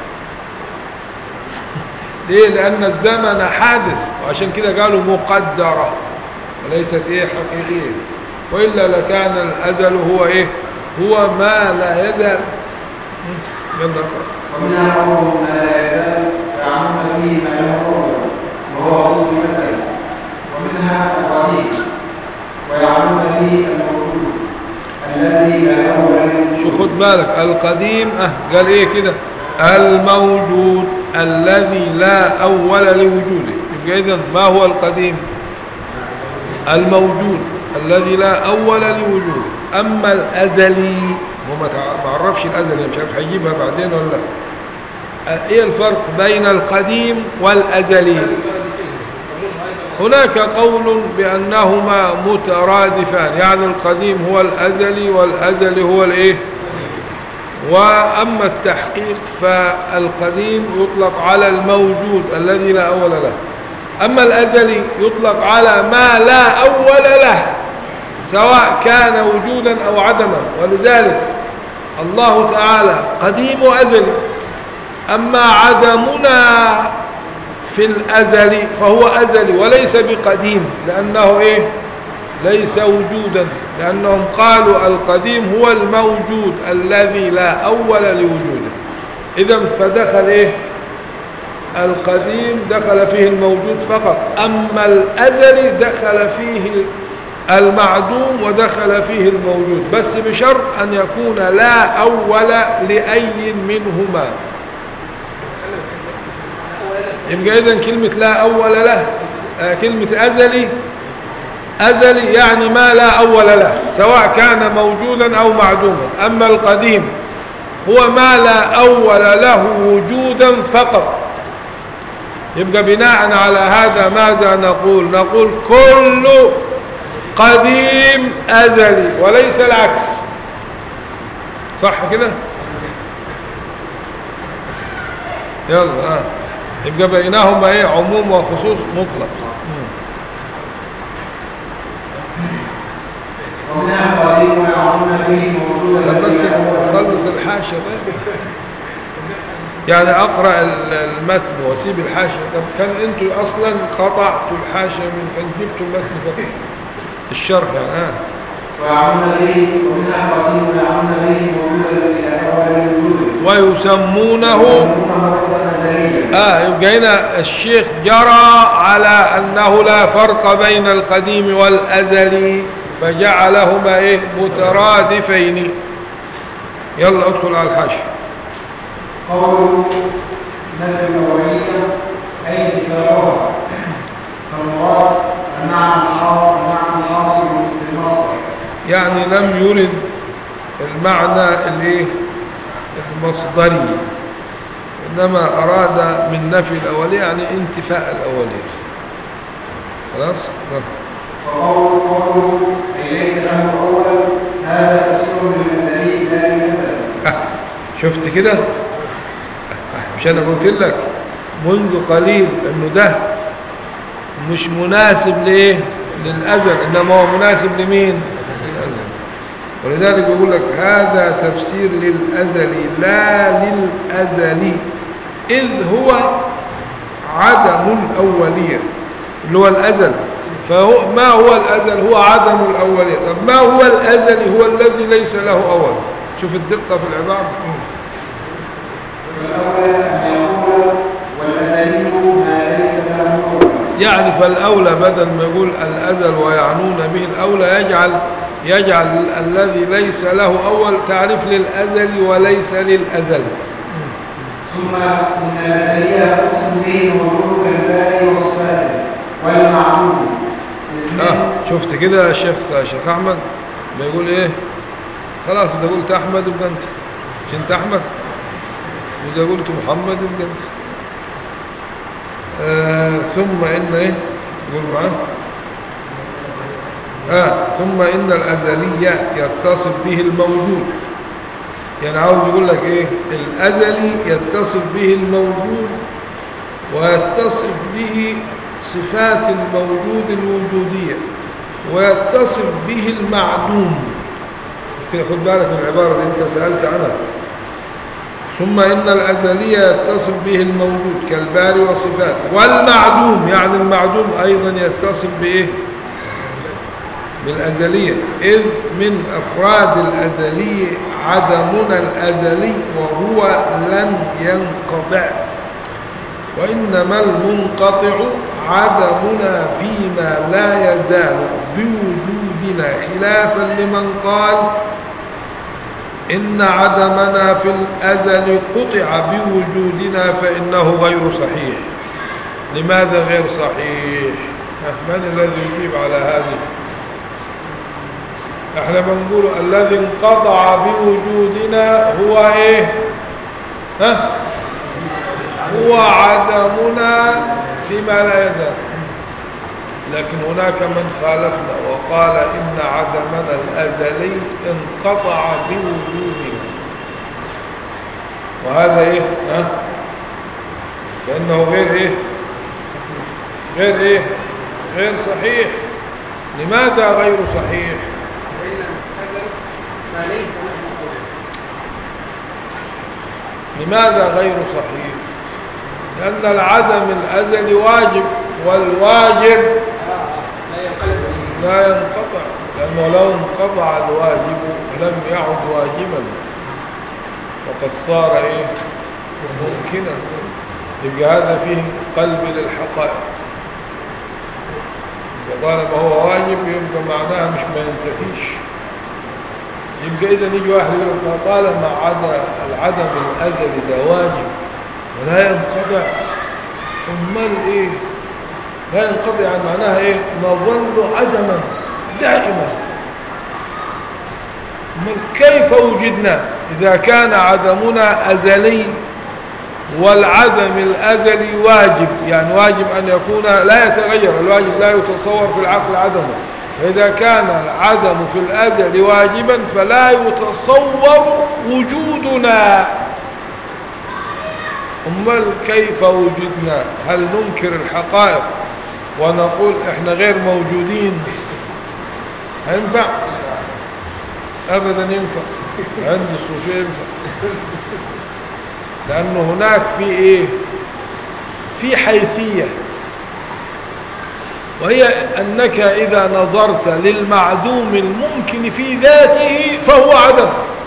A: ليه لأن الزمن حادث وعشان كده قالوا مقدرة وليست إيه حقيقية وإلا لكان الأزل هو إيه هو ما لا يزال يلا اقرأ.
D: ومنها قوله ما لا يزال يعمل به ما يمر وهو ضد مثل ومنها القديم ويعمل به الموجود الذي لا اول
A: شو خد بالك القديم اه قال ايه كده الموجود الذي لا اول لوجوده يبقى اذا ما هو القديم الموجود الذي لا اول لوجوده اما الازلي هو ما تع- ما عرفش الازلي مش عارف هيجيبها بعدين ولا لا اه، ايه الفرق بين القديم والازلي هناك قول بأنهما مترادفان يعني القديم هو الأزلي والأزلي هو الإيه وأما التحقيق فالقديم يطلق على الموجود الذي لا أول له أما الأزلي يطلق على ما لا أول له سواء كان وجودا أو عدما ولذلك الله تعالى قديم وأزلي أما عدمنا في الأزل فهو أزلي وليس بقديم لأنه إيه ليس وجودا لأنهم قالوا القديم هو الموجود الذي لا أول لوجوده إذا فدخل إيه القديم دخل فيه الموجود فقط أما الأزلي دخل فيه المعدوم ودخل فيه الموجود بس بشرط أن يكون لا أول لأي منهما يبقى إذن كلمة لا أول له آه، كلمة أزلي أزلي يعني ما لا أول له سواء كان موجودا أو معدوما أما القديم هو ما لا أول له وجودا فقط يبقى بناء على هذا ماذا نقول نقول كل قديم أزلي وليس العكس صح كده يلا آه. يبقى بينهما ايه عموم وخصوص مطلق
D: ومنها قديم ويعمل به موجود
A: لما
D: الذي لا اول له
A: تخلص الحاشية بقى. يعني اقرأ ال- المتن واسيب الحاشية طب كان انتوا اصلا قطعتوا الحاشية من كان جبتوا المتن فقط الشرح يعني اه
D: ويعمل به ومنها قديم ويعمل به موجود الذي لا اول له وجوده
A: ويسمونه
D: ويسمونه ربا ازليا
A: آه يبقى هنا الشيخ جرى على أنه لا فرق بين القديم والأزلي فجعلهما إيه مترادفين يلا ادخل على الحاشية
D: قوله نفي الأولية أي إثارها فالمراد المعنى الحاصل المعنى الحاصل بالمصدر
A: يعني لم يرد المعنى الايه المصدري إنما أراد من نفي الأولية يعني انتفاء الأولية خلاص
D: وقول قوله أي ليس له أول هذا تفسير للمدني لا للمثل
A: آه، شفت كده آه، مش انا قلت لك منذ قليل انه ده مش مناسب لايه للازل انما هو مناسب لمين للازل ولذلك يقول لك هذا تفسير للازلي لا للازلي اذ هو عدم الاوليه اللي هو الازل فهو ما هو الازل هو عدم الاوليه طب ما هو الازلي هو الذي ليس له اول شوف الدقه في العباره
D: والأولى أن يقول والأزلي ما ليس له أول
A: يعني فالأولى بدل ما يقول الأزل ويعنون به الأولى يجعل يجعل الذي ليس له أول تعريف للأزل وليس للأزل
D: ثم إن الأزلية يقسم به الوجود الباري والصفات والمعبود
A: آه شفت كده يا شيخ يا شيخ أحمد بيقول إيه خلاص إذا قلت أحمد يبقى أنت مش أنت أحمد وإذا قلت محمد يبقى أنت آه ثم إن إيه يقول معاه آه ثم إن الأزلية يتصف به الموجود يعني عاوز يقول لك ايه الازلي يتصف به الموجود ويتصف به صفات الموجود الوجودية ويتصف به المعدوم كده خد بالك من العبارة اللي انت سألت عنها ثم إن الأزلية يتصف به الموجود كالباري وصفاته والمعدوم يعني المعدوم أيضا يتصف بإيه بالأزلية إذ من أفراد الأزلية عدمنا الأزلي وهو لم ينقطع وإنما المنقطع عدمنا فيما لا يزال بوجودنا خلافا لمن قال إن عدمنا في الأزل قطع بوجودنا فإنه غير صحيح لماذا غير صحيح من الذي يجيب على هذه احنا بنقول الذي انقطع بوجودنا هو ايه ها هو عدمنا فيما لا يزال لكن هناك من خالفنا وقال إن عدمنا الأزلي انقطع بوجودنا وهذا إيه ها؟ لأنه غير إيه غير إيه غير صحيح لماذا غير صحيح لماذا غير صحيح لأن العدم الأزلي واجب والواجب
E: لا ينقلب
A: لا ينقطع لأنه لو انقطع الواجب لم يعد واجبا وقد صار إيه ممكنا يبقى هذا فيه قلب للحقائق إذا طالما هو واجب يبقى معناها مش ما ينتفيش يبقى إذا يجي واحد يقول لك ما طالما عدا العدم الأزلي ده واجب ولا ينقطع امال ايه لا ينقطع عن معناها ايه نظل عدما دائما من كيف وجدنا اذا كان عدمنا ازلي والعدم الازلي واجب يعني واجب ان يكون لا يتغير الواجب لا يتصور في العقل عدمه فاذا كان العدم في الازل واجبا فلا يتصور وجودنا امال كيف وجدنا هل ننكر الحقائق ونقول احنا غير موجودين هينفع ابدا ينفع عند الصوفيه ينفع لانه هناك في ايه في حيثيه وهي انك اذا نظرت للمعدوم الممكن في ذاته فهو عدم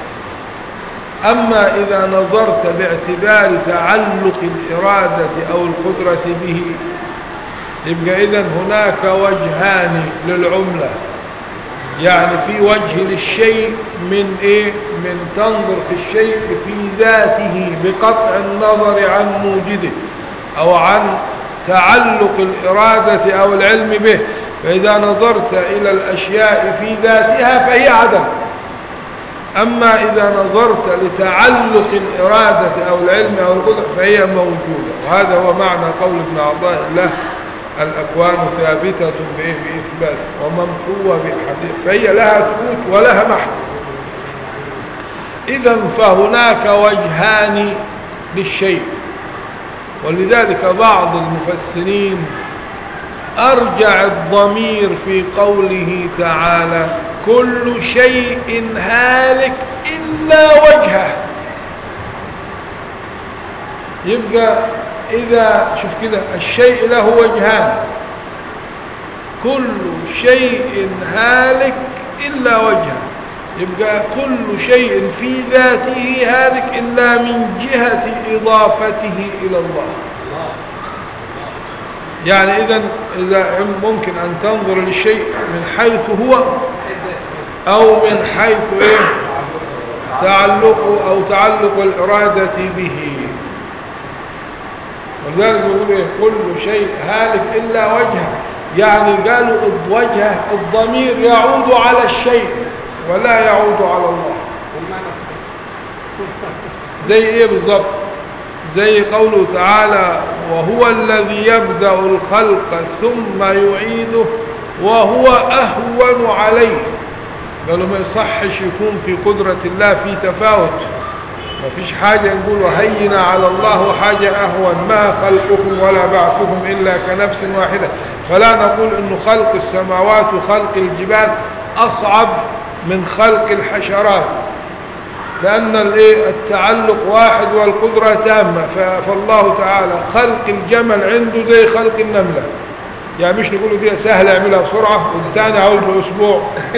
A: أما إذا نظرت باعتبار تعلق الإرادة أو القدرة به يبقى إذا هناك وجهان للعملة يعني في وجه للشيء من إيه من تنظر في الشيء في ذاته بقطع النظر عن موجده أو عن تعلق الإرادة أو العلم به فإذا نظرت إلى الأشياء في ذاتها فهي عدم أما إذا نظرت لتعلق الإرادة أو العلم أو القدرة فهي موجودة وهذا هو معنى قول ابن عطاء الله الأكوان ثابتة بإيه بإثبات وممحوة بالحديث فهي لها ثبوت ولها محو إذا فهناك وجهان للشيء ولذلك بعض المفسرين أرجع الضمير في قوله تعالى كل شيء هالك إلا وجهه يبقى إذا شوف كده الشيء له وجهان كل شيء هالك إلا وجهه يبقى كل شيء في ذاته هالك إلا من جهة إضافته إلى الله يعني إذا إذا ممكن أن تنظر للشيء من حيث هو أو من حيث إيه تعلق أو تعلق الإرادة به ولذلك يقول إيه كل شيء هالك إلا وجهه يعني قالوا وجهه الضمير يعود على الشيء ولا يعود على الله زي ايه بالظبط زي قوله تعالى وهو الذي يبدأ الخلق ثم يعيده وهو أهون عليه قالوا ما يصحش يكون في قدرة الله في تفاوت مفيش حاجة نقول هين على الله حاجة أهون ما خلقكم ولا بعثكم إلا كنفس واحدة فلا نقول أن خلق السماوات وخلق الجبال أصعب من خلق الحشرات لأن الإيه؟ التعلق واحد والقدرة تامة ف- فالله تعالى خلق الجمل عنده زي خلق النملة يعني مش نقول دي سهلة يعملها بسرعة والثاني عاوز له أسبوع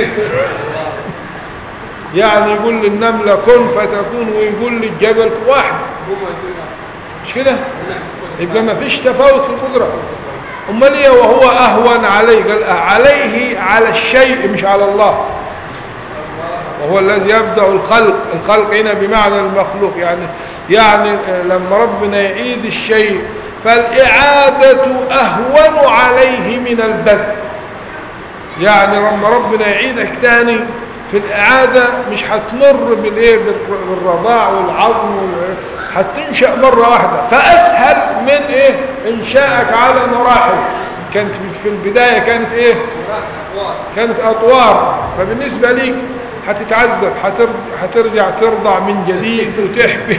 A: يعني يقول للنملة كن فتكون ويقول للجبل واحد مش كده يبقى ما فيش تفاوت في القدرة امال ايه وهو اهون عليه قال عليه على الشيء مش على الله وهو الذي يبدأ الخلق الخلق هنا بمعنى المخلوق يعني يعني لما ربنا يعيد الشيء فالإعادة أهون عليه من البدء يعني لما ربنا يعيدك تاني في الإعادة مش هتمر بالإيه بال- بالرضاع والعظم وال- هتنشأ مرة واحدة فأسهل من إيه إنشائك على مراحل كانت في البداية كانت إيه كانت أطوار فبالنسبة ليك هتتعذب هتر- هترجع ترضع من جديد وتحبي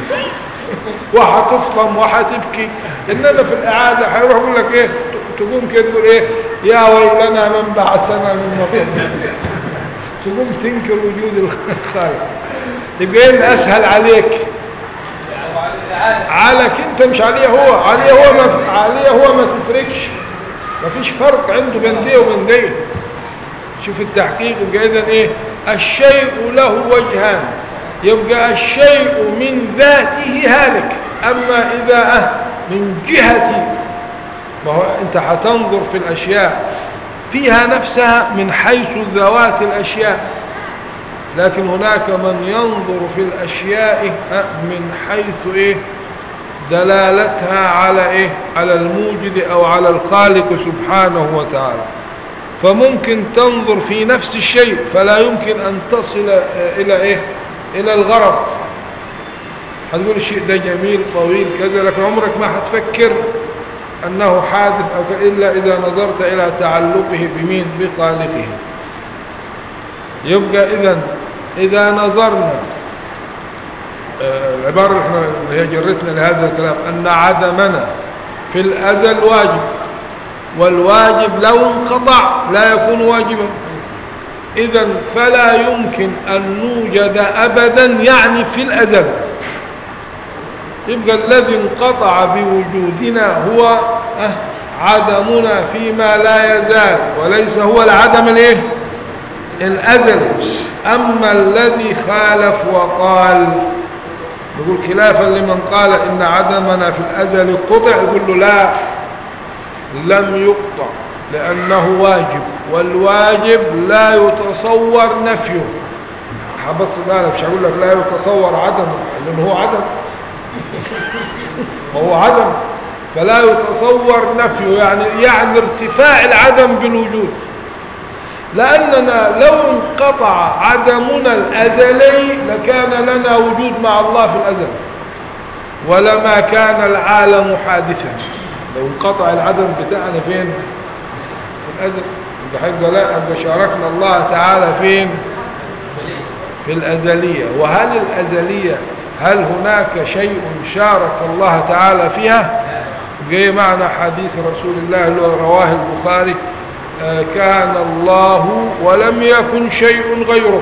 A: وهتفطم وهتبكي انما في الاعاده هيروح يقول لك ايه ت- تقوم كده تقول ايه يا ويلنا من بعثنا من مقام تقوم تنكر وجود الخالق يبقى ايه اللي اسهل عليك عليك انت مش عليه هو عليه هو ما عليه هو ما تفرقش مفيش فرق عنده بين دي وبين دي شوف التحقيق يبقى اذا ايه الشيء له وجهان يبقى الشيء من ذاته هالك اما اذا أه من جهة ما هو انت هتنظر في الاشياء فيها نفسها من حيث ذوات الاشياء لكن هناك من ينظر في الاشياء أه من حيث ايه دلالتها على ايه على الموجد او على الخالق سبحانه وتعالى فممكن تنظر في نفس الشيء فلا يمكن أن تصل آه، إلى إيه إلى الغرض هتقول الشيء ده جميل طويل كذا لكن عمرك ما هتفكر أنه حادث أو ك- إلا إذا نظرت إلى تعلقه بمين بخالقه يبقى إذا إذا نظرنا آه، العبارة اللي احنا- اللي هي جرتنا لهذا الكلام أن عدمنا في الأزل واجب والواجب لو انقطع لا يكون واجبا إذا فلا يمكن أن نوجد أبدا يعني في الأزل يبقى الذي انقطع بوجودنا هو آه، عدمنا فيما لا يزال وليس هو العدم الايه الأزل أما الذي خالف وقال يقول خلافا لمن قال إن عدمنا في الأزل قطع يقول له لا لم يقطع لأنه واجب والواجب لا يتصور نفيه حبص بالك مش هقول لك لا يتصور عدمه لأنه هو عدم هو عدم فلا يتصور نفيه يعني يعني ارتفاع العدم بالوجود لأننا لو انقطع عدمنا الأزلي لكان لنا وجود مع الله في الأزل ولما كان العالم حادثا لو انقطع العدم بتاعنا فين في الأزل يبقى حيث لا يبقى شاركنا الله تعالى فين في الأزلية وهل الأزلية هل هناك شيء شارك الله تعالى فيها جاي معنا حديث رسول الله اللي هو رواه البخاري آه، كان الله ولم يكن شيء غيره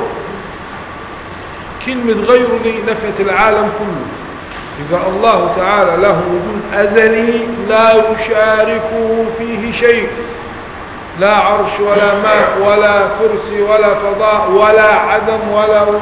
A: كلمة غيره دي نفت العالم كله يبقى الله تعالى له وجود أزلي لا يشاركه فيه شيء لا عرش ولا ماء ولا كرسي ولا فضاء ولا عدم ولا وجود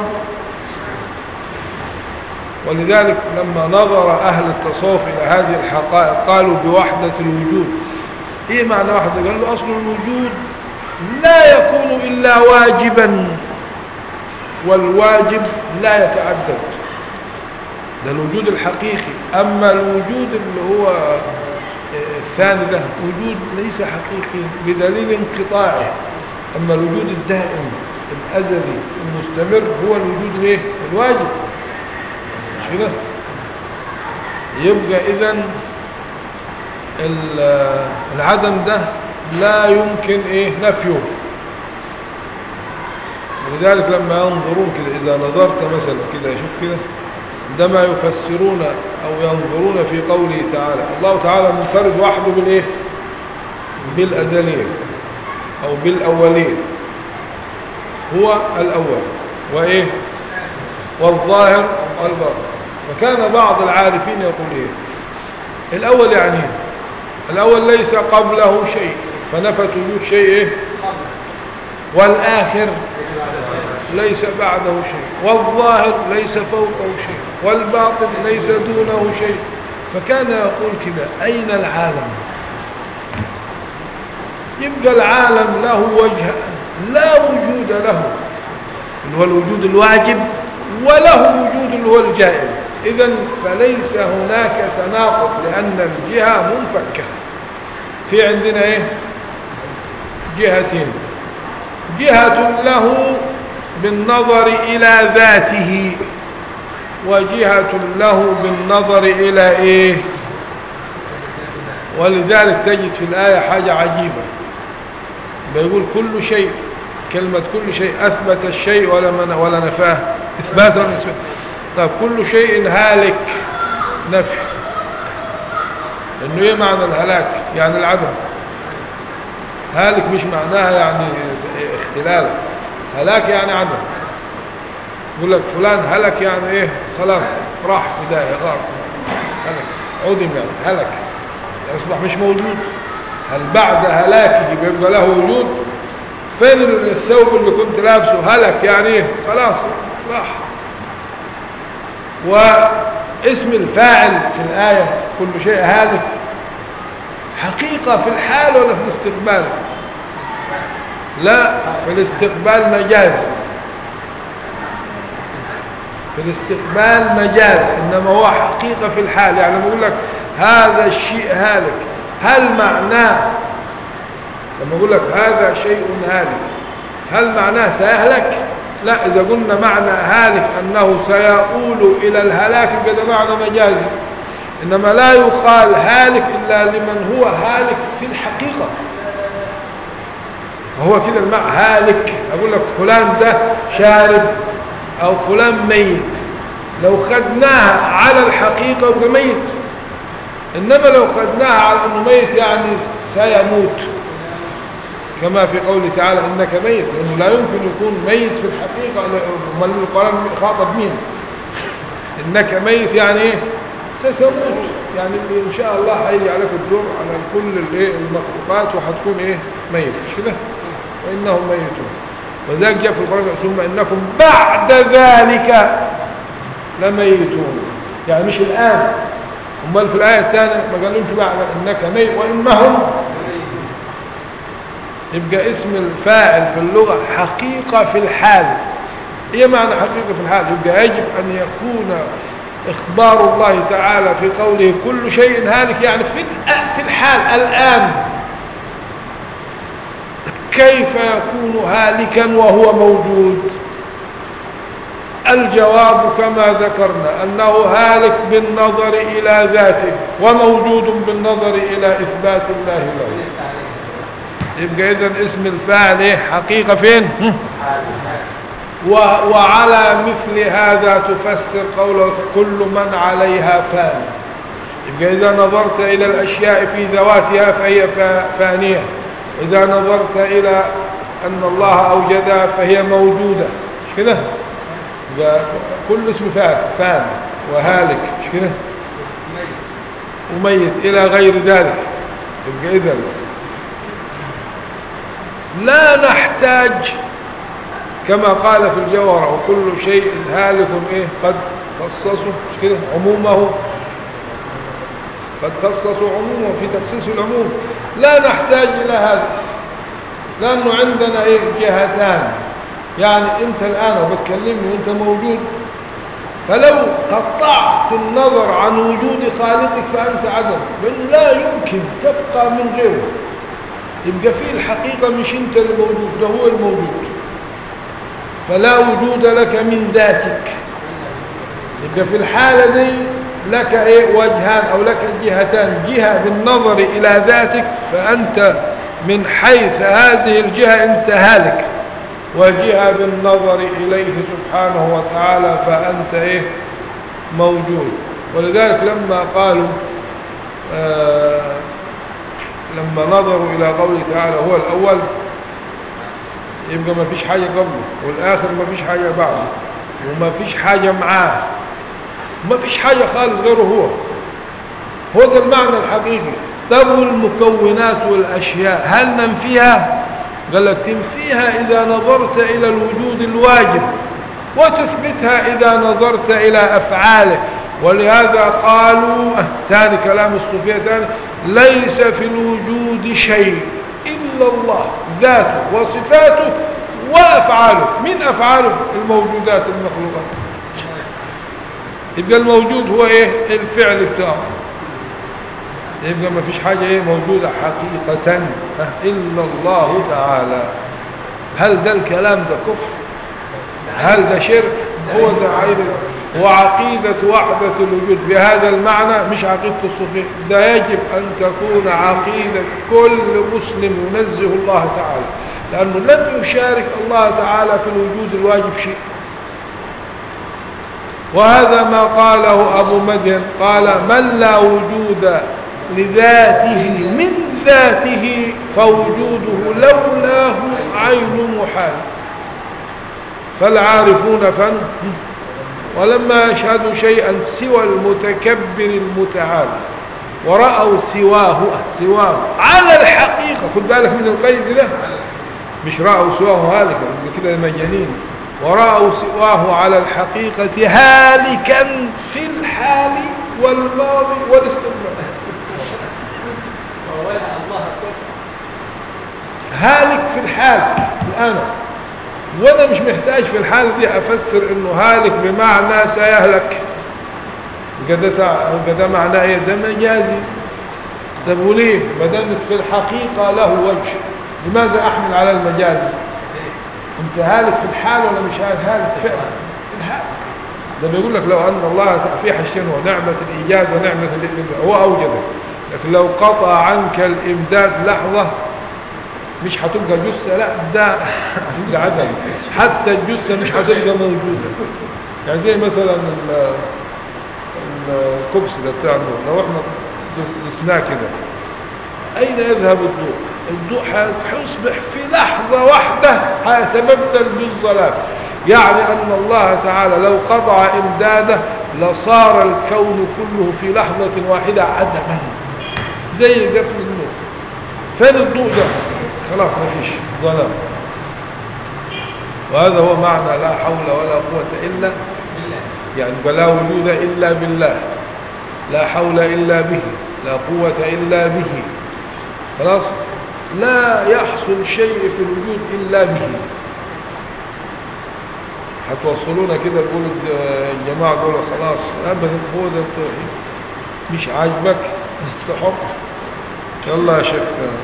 A: ولذلك لما نظر أهل التصوف إلى هذه الحقائق قالوا بوحدة الوجود إيه معنى وحدة؟ قال له أصل الوجود لا يكون إلا واجبا والواجب لا يتعدد ده الوجود الحقيقي أما الوجود اللي هو آه، الثاني ده وجود ليس حقيقي بدليل انقطاعه أما الوجود الدائم الأزلي المستمر هو الوجود الايه الواجب مش كده يبقى إذا العدم ده لا يمكن ايه نفيه ولذلك لما ينظرون كده اذا نظرت مثلا كده شوف كده عندما يفسرون أو ينظرون في قوله تعالى الله تعالى منفرد وحده بالإيه بالأزلين أو بالأولين هو الأول وإيه والظاهر والباطن فكان بعض العارفين يقول إيه الأول يعني إيه؟ الأول ليس قبله شيء فنفت وجود شيء إيه والآخر ليس بعده شيء والظاهر ليس فوقه شيء والباطن ليس دونه شيء فكان يقول كده أين العالم يبقى العالم له وجه لا وجود له اللي هو الوجود الواجب وله وجود اللي هو الجائز إذا فليس هناك تناقض لأن الجهة منفكة في عندنا إيه جهتين جهة له بالنظر إلى ذاته وجهة له بالنظر إلى إيه ولذلك تجد في الآية حاجة عجيبة بيقول كل شيء كلمة كل شيء أثبت الشيء ولا من ولا نفاه إثبات ولا نسبة طيب كل شيء هالك نفي إنه إيه معنى الهلاك يعني العدم هالك مش معناها يعني اختلال هلاك يعني عدم يقول لك فلان هلك يعني ايه خلاص راح في داهية غار هلك عدم يعني هلك يصبح مش موجود هل بعد هلاكه بيبقى له وجود فين الثوب اللي كنت لابسه هلك يعني ايه خلاص راح واسم الفاعل في الآية كل شيء هالك حقيقة في الحال ولا في الاستقبال لا في الاستقبال مجاز في الاستقبال مجاز إنما هو حقيقة في الحال يعني بقول لك هذا الشيء هالك هل معناه لما أقول لك هذا شيء هالك هل معناه سيهلك لا إذا قلنا معنى هالك أنه سيؤول إلى الهلاك كده معنى مجازي إنما لا يقال هالك إلا لمن هو هالك في الحقيقة وهو كده المعنى هالك أقول لك فلان ده شارب أو فلان ميت لو خدناها على الحقيقة يبقى ميت إنما لو خدناها على أنه ميت يعني سيموت كما في قوله تعالى إنك ميت لأنه لا يمكن يكون ميت في الحقيقة أمال القرآن خاطب مين إنك ميت يعني إيه ستموت يعني اللي إن شاء الله هيجي عليك الدور على كل الإيه المخلوقات وهتكون إيه ميت مش كده وإنهم ميتون وذلك جاء في القرآن ثم إنكم بعد ذلك لميتون يعني مش الآن امال في الآية الثانية ما قالهمش بعد إنك ميت وإنهم يبقى اسم الفاعل في اللغة حقيقة في الحال ايه معنى حقيقة في الحال يبقى يجب أن يكون إخبار الله تعالى في قوله كل شيء هالك يعني في في الحال الآن كيف يكون هالكا وهو موجود الجواب كما ذكرنا أنه هالك بالنظر إلى ذاته وموجود بالنظر إلى إثبات الله له يبقى إذن اسم الفاعل إيه حقيقة فين و وعلى مثل هذا تفسر قوله كل من عليها فان يبقى إذا نظرت إلى الأشياء في ذواتها فهي فانية إذا نظرت إلى أن الله أوجدها فهي موجودة مش كده يبقى كل اسم فاعل فان وهالك مش كده وميت إلى غير ذلك يبقى إذا لا نحتاج كما قال في الجوهر وكل شيء هالك ايه قد خصصوا مش كده عمومه قد خصصوا عمومه في تخصيص العموم لا نحتاج الى هذا لانه عندنا ايه جهتان يعني انت الان وبتكلمني وانت موجود فلو قطعت النظر عن وجود خالقك فانت عدم لانه لا يمكن تبقى من غيره يبقى فيه الحقيقة مش انت اللي موجود ده هو الموجود فلا وجود لك من ذاتك يبقى في الحالة دي لك ايه وجهان او لك جهتان جهة بالنظر الى ذاتك فانت من حيث هذه الجهة انت هالك وجهة بالنظر اليه سبحانه وتعالى فانت ايه موجود ولذلك لما قالوا آه لما نظروا إلى قوله تعالى هو الأول يبقى ما فيش حاجة قبله والآخر ما فيش حاجة بعده وما فيش حاجة معاه ما فيش حاجة خالص غيره هو هو ده المعنى الحقيقي طب والمكونات والأشياء هل ننفيها قال لك تنفيها إذا نظرت إلى الوجود الواجب وتثبتها إذا نظرت إلى أفعاله ولهذا قالوا ثاني كلام الصوفية ثاني ليس في الوجود شيء إلا الله ذاته وصفاته وأفعاله من أفعاله الموجودات المخلوقات يبقى الموجود هو إيه الفعل بتاعه يبقى ما فيش حاجة إيه موجودة حقيقة إلا الله تعالى هل ده الكلام ده كفر هل ده شرك هو ده عقيدة وعقيدة وحدة الوجود بهذا المعنى مش عقيدة الصوفية ده يجب أن تكون عقيدة كل مسلم ينزه الله تعالى لأنه لم يشارك الله تعالى في الوجود الواجب شيء وهذا ما قاله أبو مدين قال من لا وجود لذاته من ذاته فوجوده لولاه عين محال فالعارفون فن ولما يشهدوا شيئا سوى المتكبر المتعال ورأوا سواه سواه على الحقيقة خد بالك من القيد ده مش رأوا سواه هالكا كده مجانين ورأوا سواه على الحقيقة هالكا في الحال والماضي والاستقبال هالك في الحال الآن وانا مش محتاج في الحالة دي افسر انه هالك بمعنى سيهلك ده معناه ايه ده مجازي طب وليه ما دامت في الحقيقة له وجه لماذا احمل على المجاز انت هالك في الحال ولا مش هالك هالك فعلا في الحال ده بيقول لك لو ان الله في حشين ونعمة الايجاد ونعمة الامداد هو اوجده لكن لو قطع عنك الامداد لحظة مش هتبقى الجثة لا ده هتبقى عدم حتى الجثة مش هتبقى موجودة يعني زي مثلا الكبس ده بتاع النور لو احنا دسناه كده اين يذهب الضوء الضوء هيصبح في لحظة واحدة هيتبدل بالظلام يعني ان الله تعالى لو قطع امداده لصار الكون كله في لحظة واحدة عدما زي قفل النور فين الضوء ده خلاص ما فيش ظلام وهذا هو معنى لا حول ولا قوة إلا يعني ولا وجود إلا بالله لا حول إلا به لا قوة إلا به خلاص لا يحصل شيء في الوجود إلا به هتوصلونا كده تقولوا الجماعة دول خلاص أبدا هو ده التوحيد مش عاجبك تحط يلا يا شيخ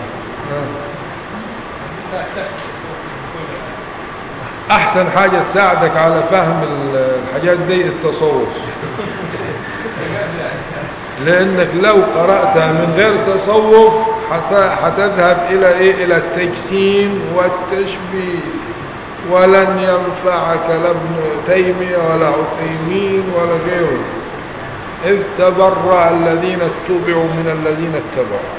A: احسن حاجة تساعدك على فهم الحاجات دي التصوف لانك لو قرأتها من غير تصوف هتذهب الى ايه الى التجسيم والتشبيه ولن ينفعك لا ابن تيمية ولا عثيمين ولا غيره اذ تبرأ الذين اتبعوا من الذين اتبعوا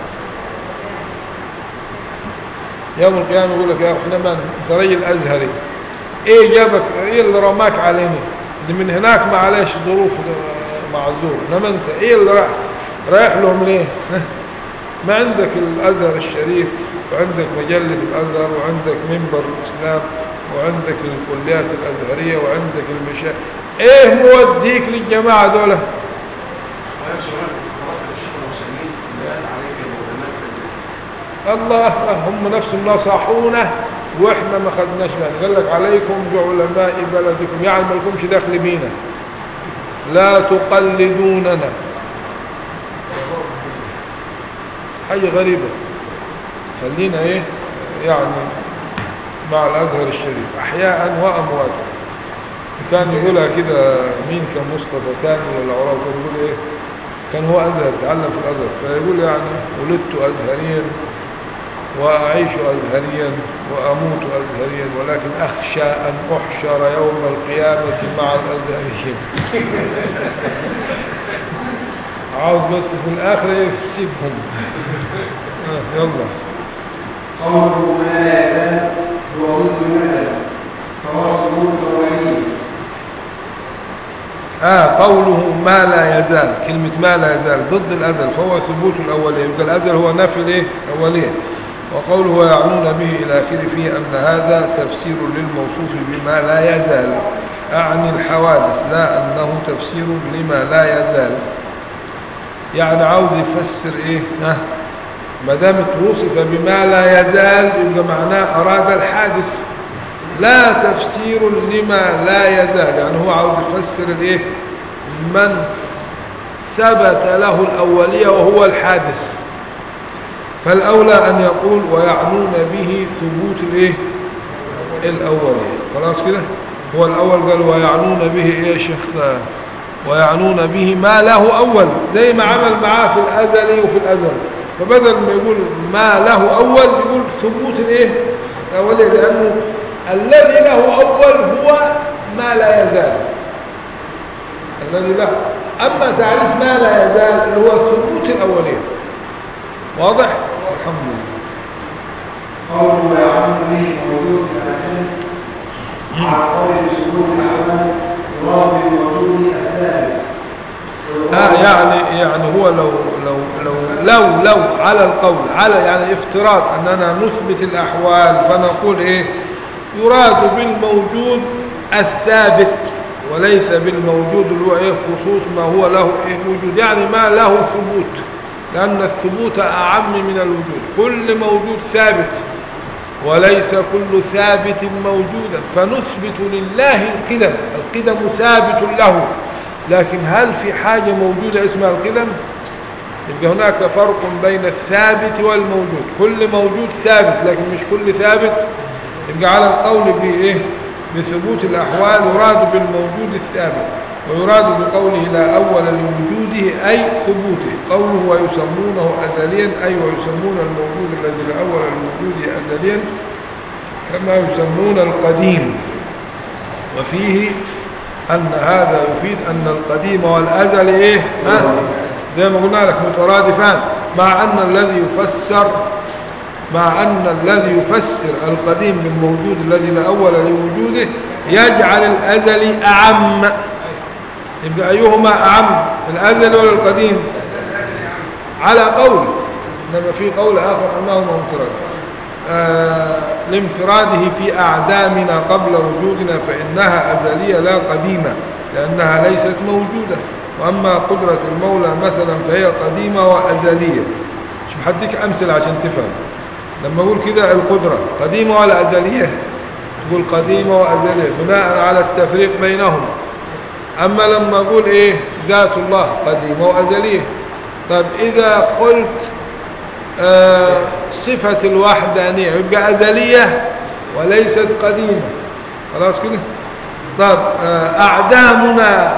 A: يوم القيامة يقول لك يا احنا من انت راجل ازهري ايه جابك ايه اللي رماك علينا دي من هناك ما عليش ظروف معذور انما انت ايه اللي رايح رايح لهم ليه ما عندك الازهر الشريف وعندك مجلة الازهر وعندك منبر الاسلام وعندك الكليات الازهرية وعندك المشايخ ايه موديك للجماعة دول الله هم نفسهم نصحونا واحنا ما خدناش بالنا قال لك عليكم بعلماء بلدكم يعني ما لكمش دخل بينا لا تقلدوننا حاجة غريبة خلينا ايه يعني مع الازهر الشريف احياء وامواتا كان يقولها كده مين كان مصطفى كامل ولا عراوي كان يقول ايه كان هو ازهر تعلم في الازهر فيقول يعني ولدت ازهريا وأعيش أزهريا وأموت أزهريا ولكن أخشى أن أحشر يوم القيامة مع الأزهريين عاوز بس في الآخرة يفسدهم آه يلا
D: قوله ما لا يزال هو ضد المثل فهو ثبوت الأولين
A: آه قوله ما لا يزال كلمة ما لا يزال ضد الأزل فهو ثبوت الأولية يبقى الأزل هو نفي الإيه؟ الأولية وقوله ويعنون به إلى آخره فيه أن هذا تفسير للموصوف بما لا يزال أعني الحوادث لا أنه تفسير لما لا يزال يعني عاوز يفسر إيه ها ما دام توصف بما لا يزال يبقى معناه أراد الحادث لا تفسير لما لا يزال يعني هو عاوز يفسر الايه من ثبت له الأولية وهو الحادث فالأولى أن يقول ويعنون به ثبوت الايه الأولية خلاص كده هو الأول قال ويعنون به ايه يا شيخ ويعنون به ما له أول زي ما عمل معاه في الأزل وفي الأزل فبدل ما يقول ما له أول يقول ثبوت الايه الأولية لأنه الذي له أول هو ما لا يزال الذي له أما تعريف ما لا يزال اللي هو ثبوت الأولية واضح؟ الحمد لله
D: قوله ويعلم به موجود الأحد مع قول ثبوت الأول يراد بوجود الثالث
A: آه يعني يعني هو لو لو لو لو لو على القول على يعني افتراض أننا نثبت الأحوال فنقول إيه يراد بالموجود الثابت وليس بالموجود اللي هو ايه خصوص ما هو له ايه وجود يعني ما له ثبوت لأن الثبوت أعم من الوجود كل موجود ثابت وليس كل ثابت موجودا فنثبت لله القدم القدم ثابت له لكن هل في حاجة موجودة اسمها القدم يبقى هناك فرق بين الثابت والموجود كل موجود ثابت لكن مش كل ثابت يبقى على القول بإيه بثبوت الأحوال يراد بالموجود الثابت ويراد بقوله لا أول لوجوده أي ثبوته قوله ويسمونه أزليا أي ويسمون الموجود الذي لا أول لوجوده أزليا كما يسمون القديم وفيه أن هذا يفيد أن القديم والأزل إيه ها؟ زي ما قلنا لك مترادفان مع أن الذي يفسر مع أن الذي يفسر القديم بالموجود الذي لا أول لوجوده يجعل الأزل أعم يبقى أيهما أعم الأزل ولا القديم على قول إنما في قول آخر أنهما مفرد آه لانفراده في أعدامنا قبل وجودنا فإنها أزلية لا قديمة لأنها ليست موجودة وأما قدرة المولى مثلا فهي قديمة وأزلية شوف حديك أمثلة عشان تفهم لما أقول كده القدرة قديمة ولا أزلية تقول قديمة وأزلية بناء على التفريق بينهم أما لما أقول إيه ذات الله قديمة وأزلية طب إذا قلت آه صفة الوحدانية يبقى أزلية وليست قديمة خلاص كده طب آه أعدامنا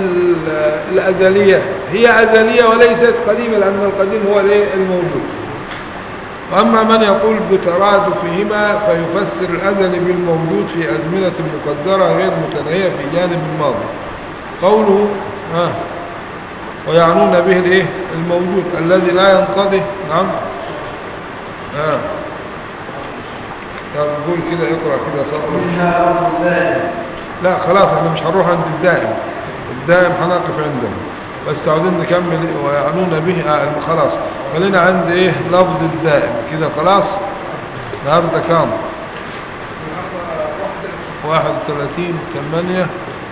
A: الأزلية هي أزلية وليست قديمة لأن القديم هو الموجود وأما من يقول بترادفهما فيفسر الأزل بالموجود في أزمنة مقدرة غير متناهية في جانب الماضي قوله آه ويعنون به الايه الموجود الذي لا ينقضي نعم آه طب نقول كده اقرأ كده سطر
D: منها أمر الدائم
A: لا خلاص احنا مش هنروح عند الدائم الدائم هنقف عندنا بس عاوزين نكمل ويعنون به آه خلاص خلينا عند ايه لفظ الدائم كده خلاص النهارده كام واحد وثلاثين ثمانية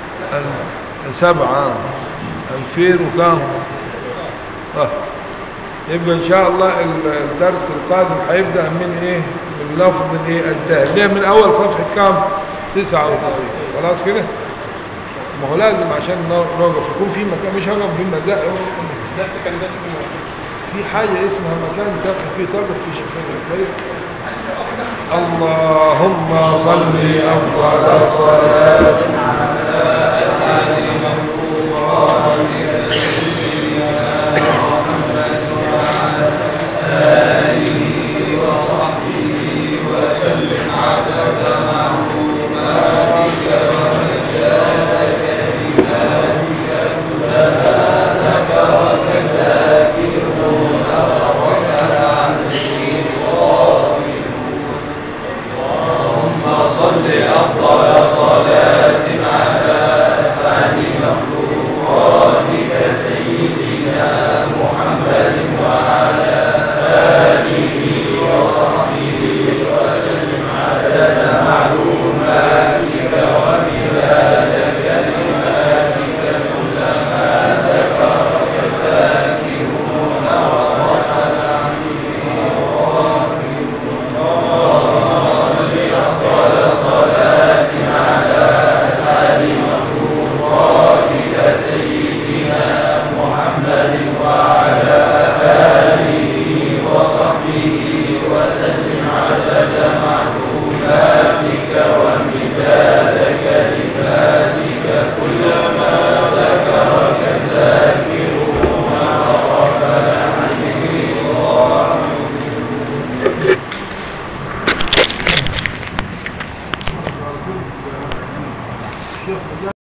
A: سبعة الفين وكام آه. يبقى ان شاء الله الدرس القادم هيبدأ من ايه من لفظ الايه الدائم ليه من اول صفحة كام تسعة وتسعين خلاص كده ما هو لازم عشان نوقف يكون في مكان مش هنقف في المزاق في حاجة اسمها مكان تقف فيه تقف في شفاء اللهم صل أفضل الصلاة على